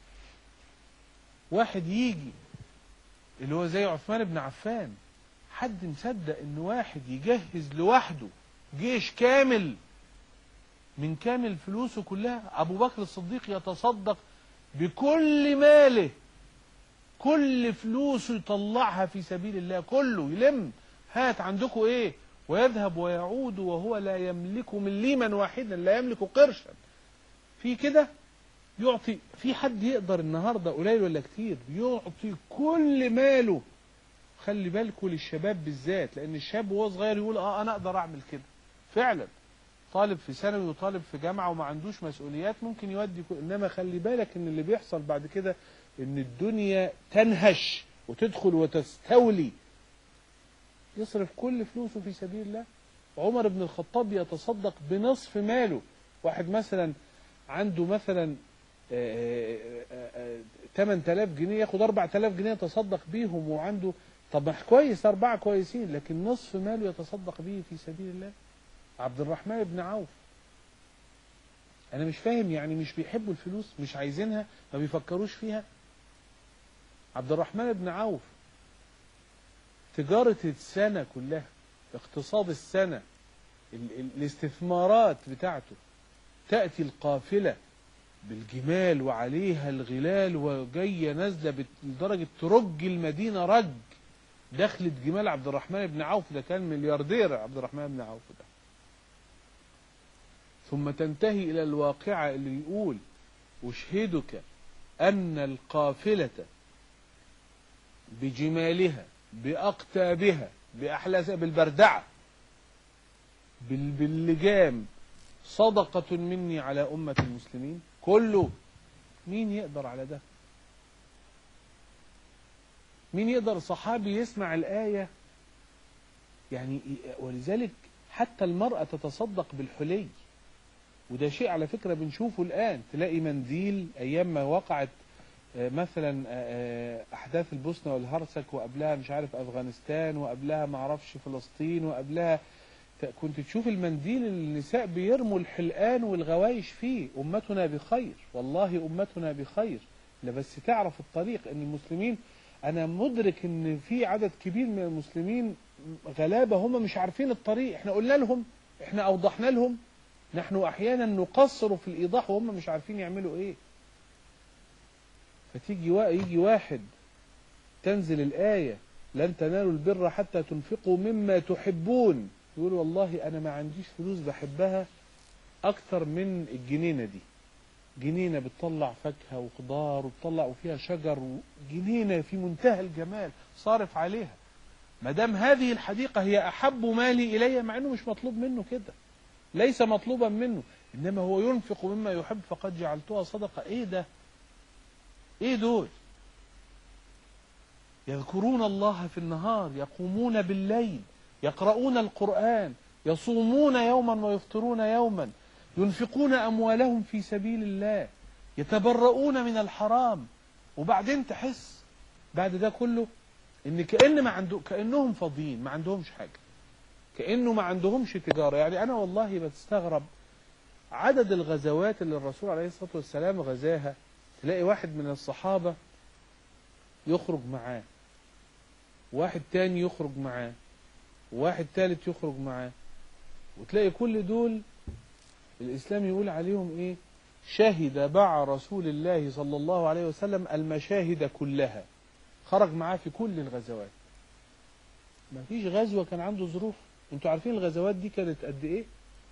واحد يجي اللي هو زي عثمان بن عفان حد مصدق ان واحد يجهز لوحده جيش كامل من كامل فلوسه كلها ابو بكر الصديق يتصدق بكل ماله كل فلوسه يطلعها في سبيل الله كله يلم هات عندكم ايه ويذهب ويعود وهو لا يملك مليما واحدا لا يملك قرشا في كده يعطي في حد يقدر النهارده قليل ولا كتير يعطي كل ماله خلي بالكوا للشباب بالذات لان الشاب وهو صغير يقول اه انا اقدر اعمل كده فعلا طالب في ثانوي وطالب في جامعه وما عندوش مسؤوليات ممكن يودي كل... انما خلي بالك ان اللي بيحصل بعد كده ان الدنيا تنهش وتدخل وتستولي يصرف كل فلوسه في سبيل الله عمر بن الخطاب يتصدق بنصف ماله واحد مثلا عنده مثلا 8000 جنيه ياخد 4000 جنيه يتصدق بيهم وعنده طب ما كويس أربعة كويسين لكن نصف ماله يتصدق به في سبيل الله عبد الرحمن بن عوف أنا مش فاهم يعني مش بيحبوا الفلوس مش عايزينها ما بيفكروش فيها عبد الرحمن بن عوف تجارة السنة كلها اقتصاد السنة ال ال الاستثمارات بتاعته تأتي القافلة بالجمال وعليها الغلال وجاية نازلة لدرجة ترج المدينة رج دخلت جمال عبد الرحمن بن عوف ده كان ملياردير عبد الرحمن بن عوف ده ثم تنتهي إلى الواقعة اللي يقول أشهدك أن القافلة بجمالها بأقتابها بأحلاسها بالبردعة باللجام صدقة مني على أمة المسلمين كله مين يقدر على ده مين يقدر صحابي يسمع الآية يعني ولذلك حتى المرأة تتصدق بالحلي وده شيء على فكرة بنشوفه الآن تلاقي منديل أيام ما وقعت آه، مثلا آه، آه، أحداث البوسنة والهرسك وقبلها مش عارف أفغانستان وقبلها ما اعرفش فلسطين وقبلها ت- كنت تشوف المنديل اللي النساء بيرموا الحلقان والغوايش فيه أمتنا بخير والله أمتنا بخير لا بس تعرف الطريق ان المسلمين انا مدرك ان في عدد كبير من المسلمين غلابه هم مش عارفين الطريق احنا قلنا لهم احنا اوضحنا لهم نحن احيانا نقصر في الايضاح وهم مش عارفين يعملوا ايه فتيجي وا- يجي واحد تنزل الايه لن تنالوا البر حتى تنفقوا مما تحبون يقول والله انا ما عنديش فلوس بحبها اكتر من الجنينه دي جنينة بتطلع فاكهة وخضار وبتطلع وفيها شجر جنينة في منتهى الجمال صارف عليها ما دام هذه الحديقة هي أحب مالي إلي مع أنه مش مطلوب منه كده ليس مطلوبا منه إنما هو ينفق مما يحب فقد جعلتها صدقة إيه ده إيه دول يذكرون الله في النهار يقومون بالليل يقرؤون القرآن يصومون يوما ويفطرون يوما ينفقون أموالهم في سبيل الله يتبرؤون من الحرام وبعدين تحس بعد ده كله ان كأن ما عنده كأنهم فاضيين ما عندهمش حاجة كأنه ما عندهمش تجارة يعني أنا والله بتستغرب عدد الغزوات اللي الرسول عليه الصلاة والسلام غزاها تلاقي واحد من الصحابة يخرج معاه واحد تاني يخرج معاه واحد تالت يخرج معاه وتلاقي كل دول الإسلام يقول عليهم إيه شهد مع رسول الله صلى الله عليه وسلم المشاهد كلها خرج معاه في كل الغزوات ما فيش غزوة كان عنده ظروف انتوا عارفين الغزوات دي كانت قد ايه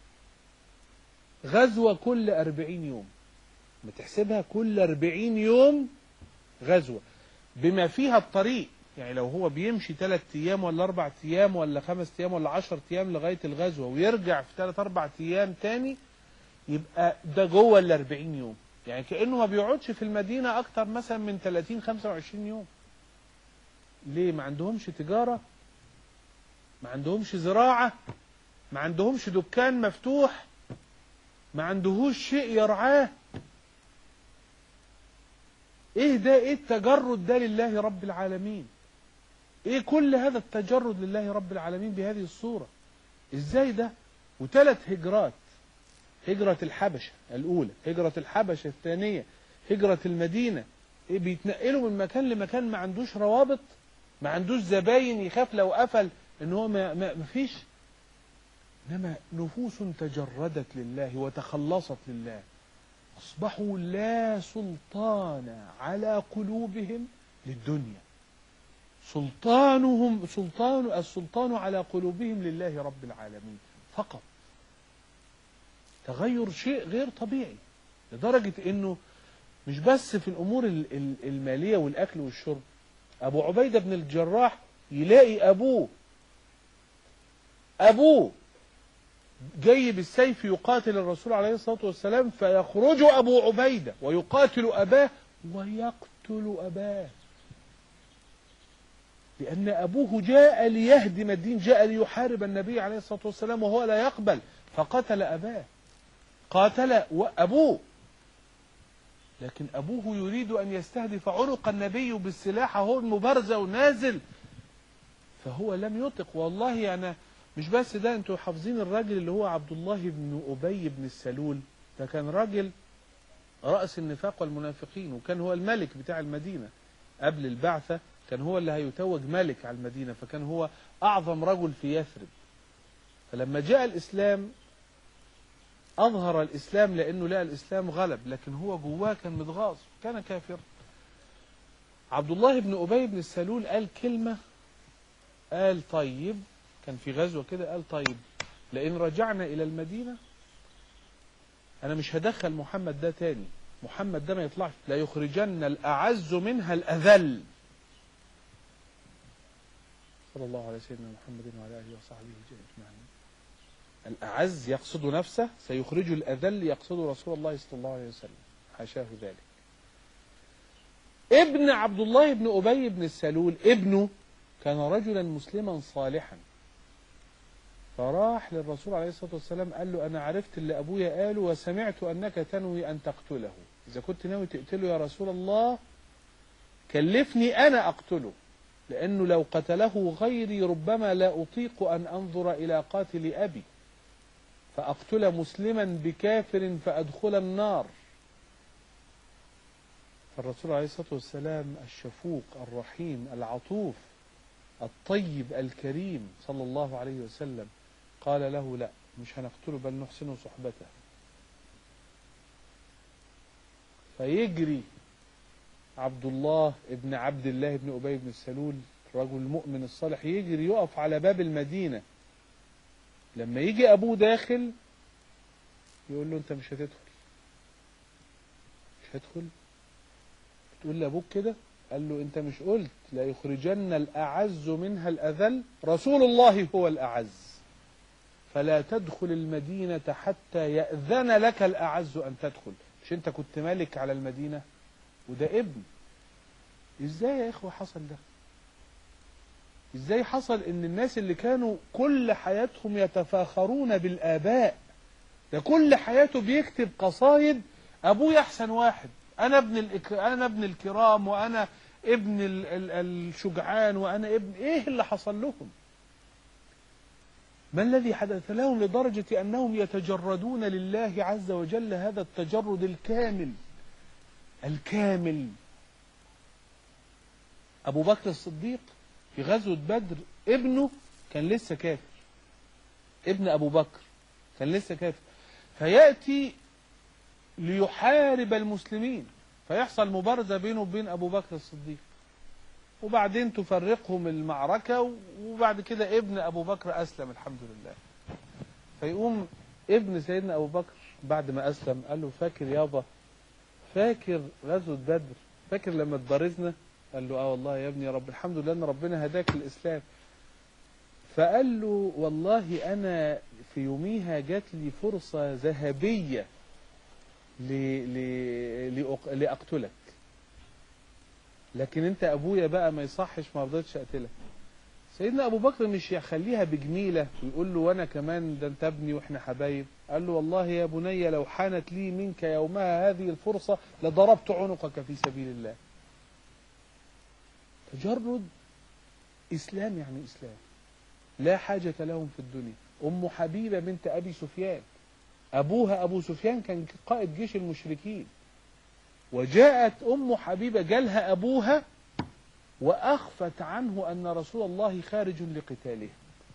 غزوة كل أربعين يوم ما تحسبها كل أربعين يوم غزوة بما فيها الطريق يعني لو هو بيمشي ثلاث أيام ولا أربع أيام ولا خمس أيام ولا عشر أيام لغاية الغزوة ويرجع في ثلاث أربع أيام تاني يبقى ده جوه ال 40 يوم يعني كأنه ما بيقعدش في المدينة أكتر مثلا من 30 25 يوم ليه ما عندهمش تجارة ما عندهمش زراعة ما عندهمش دكان مفتوح ما عندهوش شيء يرعاه ايه ده ايه التجرد ده لله رب العالمين ايه كل هذا التجرد لله رب العالمين بهذه الصورة ازاي ده وثلاث هجرات هجرة الحبشة الأولى هجرة الحبشة الثانية هجرة المدينة إيه بيتنقلوا من مكان لمكان ما عندوش روابط ما عندوش زباين يخاف لو قفل ان هو ما, ما ما فيش انما نفوس تجردت لله وتخلصت لله اصبحوا لا سلطان على قلوبهم للدنيا سلطانهم سلطان السلطان على قلوبهم لله رب العالمين فقط تغير شيء غير طبيعي لدرجة انه مش بس في الامور ال- ال- المالية والاكل والشرب ابو عبيدة بن الجراح يلاقي ابوه ابوه جاي بالسيف يقاتل الرسول عليه الصلاة والسلام فيخرج ابو عبيدة ويقاتل اباه ويقتل اباه لأن أبوه جاء ليهدم الدين جاء ليحارب النبي عليه الصلاة والسلام وهو لا يقبل فقتل أباه قاتل أبوه لكن أبوه يريد أن يستهدف عنق النبي بالسلاح هو المبارزة ونازل فهو لم يطق والله أنا مش بس ده انتوا حافظين الراجل اللي هو عبد الله بن أبي بن السلول ده كان راجل رأس النفاق والمنافقين وكان هو الملك بتاع المدينة قبل البعثة كان هو اللي هيتوج ملك على المدينة فكان هو أعظم رجل في يثرب فلما جاء الإسلام أظهر الإسلام لأنه لقى الإسلام غلب لكن هو جواه كان متغاظ كان كافر عبد الله بن أبي بن السلول قال كلمة قال طيب كان في غزوة كده قال طيب لئن رجعنا إلى المدينة أنا مش هدخل محمد ده تاني محمد ده ما يطلعش لا يخرجن الأعز منها الأذل صلى الله على سيدنا محمد وعلى آله وصحبه أجمعين الأعز يقصد نفسه سيخرج الأذل يقصد رسول الله صلى الله عليه وسلم حاشاه ذلك ابن عبد الله بن أبي بن السلول ابنه كان رجلا مسلما صالحا فراح للرسول عليه الصلاة والسلام قال له أنا عرفت اللي أبويا قاله وسمعت أنك تنوي أن تقتله إذا كنت ناوي تقتله يا رسول الله كلفني أنا أقتله لأنه لو قتله غيري ربما لا أطيق أن أنظر إلى قاتل أبي فأقتل مسلما بكافر فأدخل النار فالرسول عليه الصلاة والسلام الشفوق الرحيم العطوف الطيب الكريم صلى الله عليه وسلم قال له لا مش هنقتله بل نحسن صحبته فيجري عبد الله ابن عبد الله بن أبي بن السلول الرجل المؤمن الصالح يجري يقف على باب المدينة لما يجي أبوه داخل يقول له أنت مش هتدخل مش هتدخل تقول لأبوك كده قال له أنت مش قلت لا يخرجن الأعز منها الأذل رسول الله هو الأعز فلا تدخل المدينة حتى يأذن لك الأعز أن تدخل مش أنت كنت مالك على المدينة وده ابن ازاي يا اخوة حصل ده ازاي حصل ان الناس اللي كانوا كل حياتهم يتفاخرون بالاباء ده كل حياته بيكتب قصايد ابويا احسن واحد انا ابن الإك... انا ابن الكرام وانا ابن ال... ال... الشجعان وانا ابن ايه اللي حصل لهم ما الذي حدث لهم لدرجة انهم يتجردون لله عز وجل هذا التجرد الكامل الكامل أبو بكر الصديق في غزوة بدر ابنه كان لسه كافر ابن أبو بكر كان لسه كافر فيأتي ليحارب المسلمين فيحصل مبارزة بينه وبين أبو بكر الصديق وبعدين تفرقهم المعركة وبعد كده ابن أبو بكر أسلم الحمد لله فيقوم ابن سيدنا أبو بكر بعد ما أسلم قال له فاكر يابا فاكر غزوة بدر فاكر لما اتبارزنا قال له اه والله يا ابني يا رب الحمد لله ان ربنا هداك الاسلام فقال له والله انا في يوميها جات لي فرصة ذهبية ل... ل... لأق... لأقتلك لكن انت ابويا بقى ما يصحش ما رضيتش اقتلك سيدنا ابو بكر مش يخليها بجميلة ويقول له وانا كمان ده انت ابني واحنا حبايب قال له والله يا بني لو حانت لي منك يومها هذه الفرصة لضربت عنقك في سبيل الله تجرد إسلام يعني إسلام لا حاجة لهم في الدنيا أم حبيبة بنت أبي سفيان أبوها أبو سفيان كان قائد جيش المشركين وجاءت أم حبيبة جالها أبوها وأخفت عنه أن رسول الله خارج لقتاله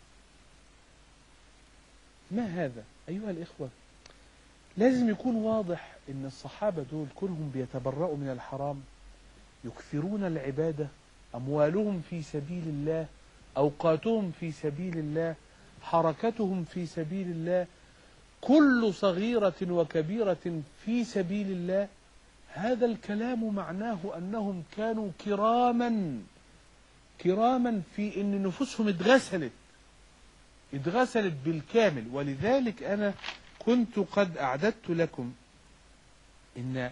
ما هذا أيها الإخوة لازم يكون واضح أن الصحابة دول كلهم بيتبرأوا من الحرام يكثرون العبادة أموالهم في سبيل الله أوقاتهم في سبيل الله حركتهم في سبيل الله كل صغيرة وكبيرة في سبيل الله هذا الكلام معناه أنهم كانوا كراما كراما في أن نفوسهم اتغسلت اتغسلت بالكامل ولذلك أنا كنت قد أعددت لكم إن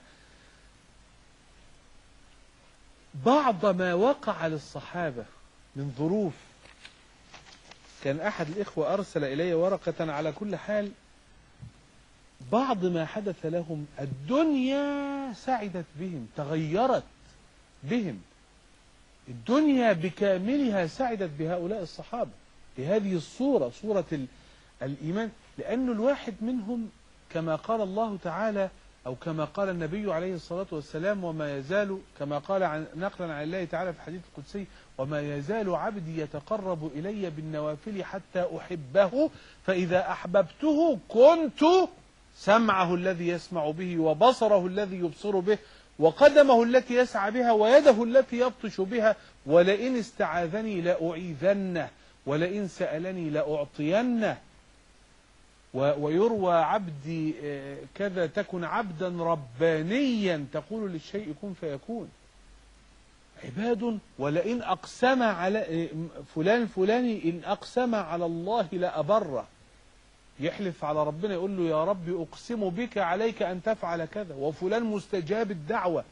بعض ما وقع للصحابة من ظروف كان أحد الإخوة أرسل إلي ورقة على كل حال بعض ما حدث لهم الدنيا سعدت بهم تغيرت بهم الدنيا بكاملها سعدت بهؤلاء الصحابة بهذه الصورة صورة ال- الإيمان لأن الواحد منهم كما قال الله تعالى أو كما قال النبي عليه الصلاة والسلام وما يزال كما قال عن نقلا عن الله تعالى في الحديث القدسي وما يزال عبدي يتقرب إلي بالنوافل حتى أحبه فإذا أحببته كنت سمعه الذي يسمع به وبصره الذي يبصر به وقدمه التي يسعى بها ويده التي يبطش بها ولئن استعاذني لأعيذنه ولئن سألني لأعطينه و- ويروى عبدي آه، كذا تكن عبدا ربانيا تقول للشيء كن فيكون عباد ولئن أقسم على آه، فلان فلاني إن أقسم على الله لأبره يحلف على ربنا يقول له يا رب أقسم بك عليك أن تفعل كذا وفلان مستجاب الدعوة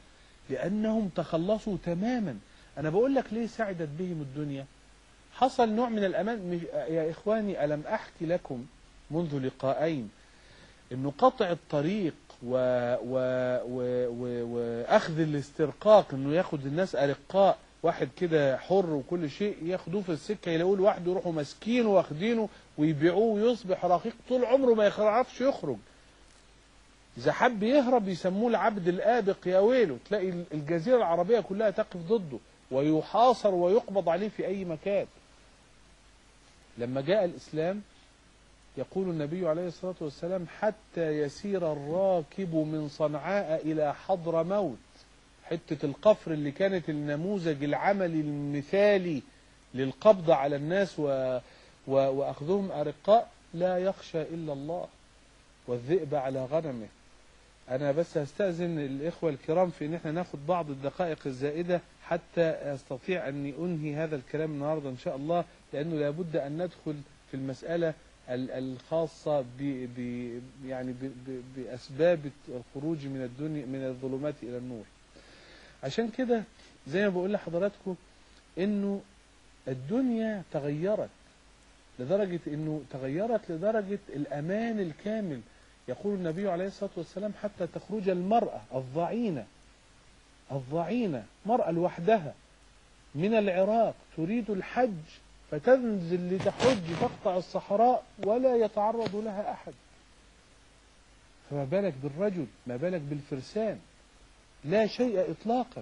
لأنهم تخلصوا تماما أنا بقول لك ليه سعدت بهم الدنيا حصل نوع من الأمان مش- يا إخواني ألم أحكي لكم منذ لقاءين انه قطع الطريق و... و... و... و... واخذ الاسترقاق انه ياخد الناس ارقاء واحد كده حر وكل شيء ياخدوه في السكه يلاقوه لوحده يروحوا ماسكينه واخدينه ويبيعوه ويصبح رقيق طول عمره ما يعرفش يخرج اذا حب يهرب يسموه العبد الابق يا ويله تلاقي الجزيره العربيه كلها تقف ضده ويحاصر ويقبض عليه في اي مكان لما جاء الاسلام يقول النبي عليه الصلاة والسلام حتى يسير الراكب من صنعاء إلى حضر موت حتة القفر اللي كانت النموذج العملي المثالي للقبض على الناس و... و... وأخذهم أرقاء لا يخشى إلا الله والذئب على غنمه أنا بس هستأذن الإخوة الكرام في إن احنا ناخد بعض الدقائق الزائدة حتى أستطيع أني أنهي هذا الكلام النهاردة إن شاء الله لأنه لابد أن ندخل في المسألة ال- الخاصة ب ب يعني ب ب بأسباب الخروج من الدنيا من الظلمات إلى النور عشان كده زي ما بقول لحضراتكم إنه الدنيا تغيرت لدرجة إنه تغيرت لدرجة الأمان الكامل يقول النبي عليه الصلاة والسلام حتى تخرج المرأة الضعينة الضعينة مرأة لوحدها من العراق تريد الحج فتنزل لتحج تقطع الصحراء ولا يتعرض لها أحد فما بالك بالرجل ما بالك بالفرسان لا شيء إطلاقا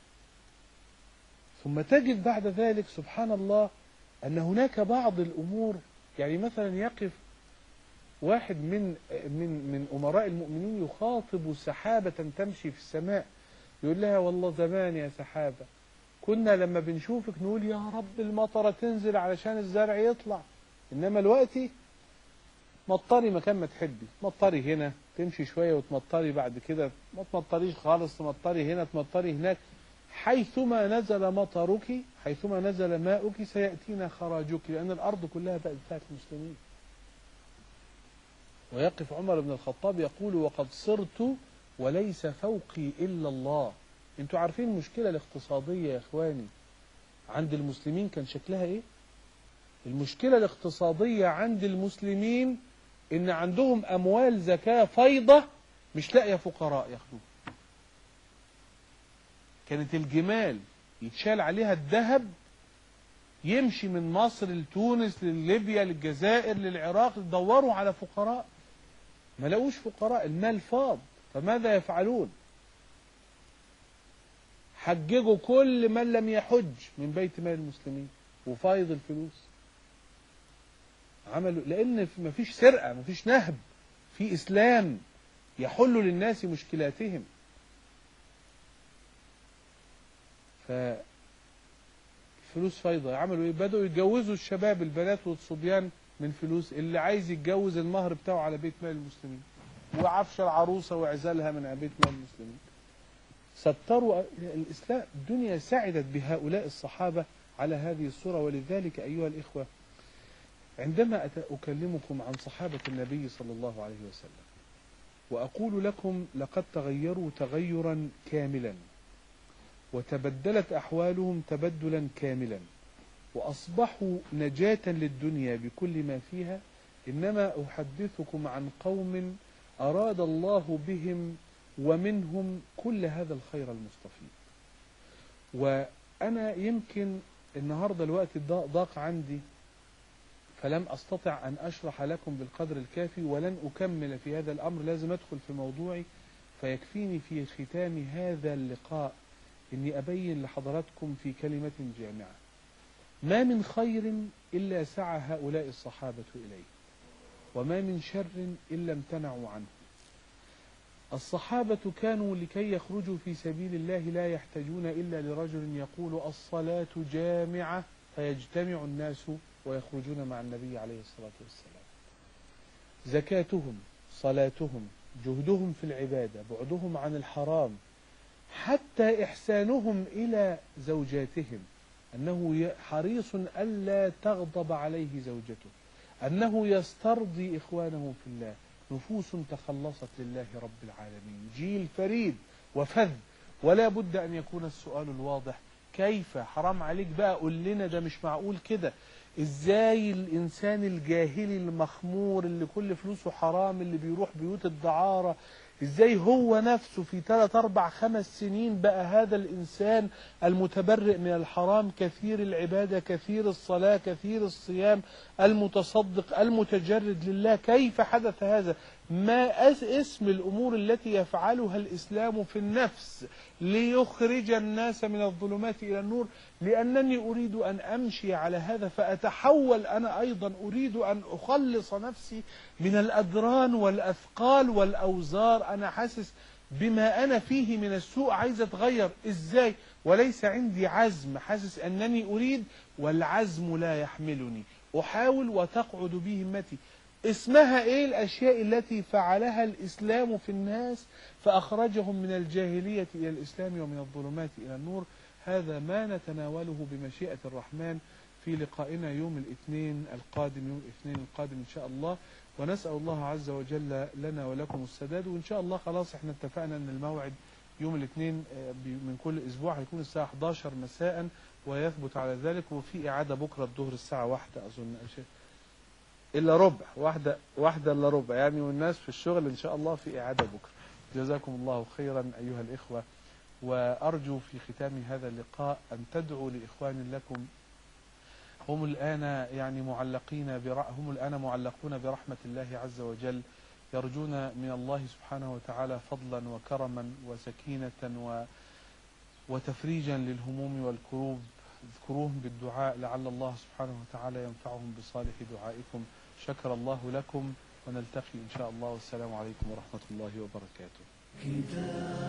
ثم تجد بعد ذلك سبحان الله أن هناك بعض الأمور يعني مثلا يقف واحد من من من أمراء المؤمنين يخاطب سحابة تمشي في السماء يقول لها والله زمان يا سحابة كنا لما بنشوفك نقول يا رب المطرة تنزل علشان الزرع يطلع إنما دلوقتي مطري مكان ما تحبي مطري هنا تمشي شوية وتمطري بعد كده ما تمطريش خالص تمطري هنا تمطري هناك حيثما نزل مطرك حيثما نزل ماؤك سيأتينا خراجك لأن الأرض كلها بقت بتاعت المسلمين ويقف عمر بن الخطاب يقول وقد صرت وليس فوقي إلا الله انتوا عارفين المشكلة الاقتصادية يا إخواني عند المسلمين كان شكلها إيه المشكلة الاقتصادية عند المسلمين إن عندهم أموال زكاة فيضة مش لاقية فقراء ياخدوها كانت الجمال يتشال عليها الذهب يمشي من مصر لتونس لليبيا للجزائر للعراق يدوروا على فقراء ما لقوش فقراء المال فاض فماذا يفعلون حججوا كل من لم يحج من بيت مال المسلمين وفايض الفلوس عملوا لان مفيش سرقه مفيش نهب في اسلام يحل للناس مشكلاتهم ف فلوس فايضة عملوا ايه بدأوا يتجوزوا الشباب البنات والصبيان من فلوس اللي عايز يتجوز المهر بتاعه على بيت مال المسلمين وعفش العروسة وعزالها من بيت مال المسلمين ستروا الإسلام الدنيا سعدت بهؤلاء الصحابة على هذه الصورة ولذلك أيها الإخوة عندما أت- أكلمكم عن صحابة النبي صلى الله عليه وسلم وأقول لكم لقد تغيروا تغيرا كاملا وتبدلت أحوالهم تبدلا كاملا وأصبحوا نجاة للدنيا بكل ما فيها إنما أحدثكم عن قوم أراد الله بهم ومنهم كل هذا الخير المستفيض وأنا يمكن النهاردة الوقت ضا- ضاق عندي فلم أستطع أن أشرح لكم بالقدر الكافي ولن أكمل في هذا الأمر لازم أدخل في موضوعي فيكفيني في ختام هذا اللقاء إني أبين لحضراتكم في كلمة جامعة ما من خير إلا سعى هؤلاء الصحابة إليه وما من شر إلا امتنعوا عنه الصحابة كانوا لكي يخرجوا في سبيل الله لا يحتاجون إلا لرجل يقول الصلاة جامعة فيجتمع الناس ويخرجون مع النبي عليه الصلاة والسلام زكاتهم صلاتهم جهدهم في العبادة بعدهم عن الحرام حتى إحسانهم إلى زوجاتهم أنه ي- حريص ألا تغضب عليه زوجته أنه يسترضي إخوانه في الله نفوس تخلصت لله رب العالمين جيل فريد وفذ ولا بد أن يكون السؤال الواضح كيف حرام عليك بقى قول لنا ده مش معقول كده ازاي الانسان الجاهلي المخمور اللي كل فلوسه حرام اللي بيروح بيوت الدعارة ازاي هو نفسه في 3 4 خمس سنين بقى هذا الانسان المتبرئ من الحرام كثير العبادة كثير الصلاة كثير الصيام المتصدق المتجرد لله كيف حدث هذا ما أس- اسم الامور التي يفعلها الاسلام في النفس ليخرج الناس من الظلمات الى النور لانني اريد ان امشي على هذا فاتحول انا ايضا اريد ان اخلص نفسي من الادران والاثقال والاوزار انا حاسس بما انا فيه من السوء عايز اتغير ازاي وليس عندي عزم حاسس انني اريد والعزم لا يحملني احاول وتقعد بي همتي اسمها ايه الاشياء التي فعلها الاسلام في الناس فاخرجهم من الجاهليه الى الاسلام ومن الظلمات الى النور هذا ما نتناوله بمشيئه الرحمن في لقائنا يوم الاثنين القادم يوم الاثنين القادم ان شاء الله ونسال الله عز وجل لنا ولكم السداد وان شاء الله خلاص احنا اتفقنا ان الموعد يوم الاثنين آه، بي- من كل اسبوع هيكون الساعه 11 مساء ويثبت على ذلك وفي اعاده بكره الظهر الساعه 1 اظن أو شيء. الا ربع واحده واحده الا ربع يعني والناس في الشغل ان شاء الله في اعاده بكره جزاكم الله خيرا ايها الاخوه وارجو في ختام هذا اللقاء ان تدعوا لاخوان لكم هم الان يعني معلقين بر... هم الان معلقون برحمه الله عز وجل يرجون من الله سبحانه وتعالى فضلا وكرما وسكينه و... وتفريجا للهموم والكروب اذكروهم بالدعاء لعل الله سبحانه وتعالى ينفعهم بصالح دعائكم شكر الله لكم ونلتقي إن شاء الله والسلام عليكم ورحمة الله وبركاته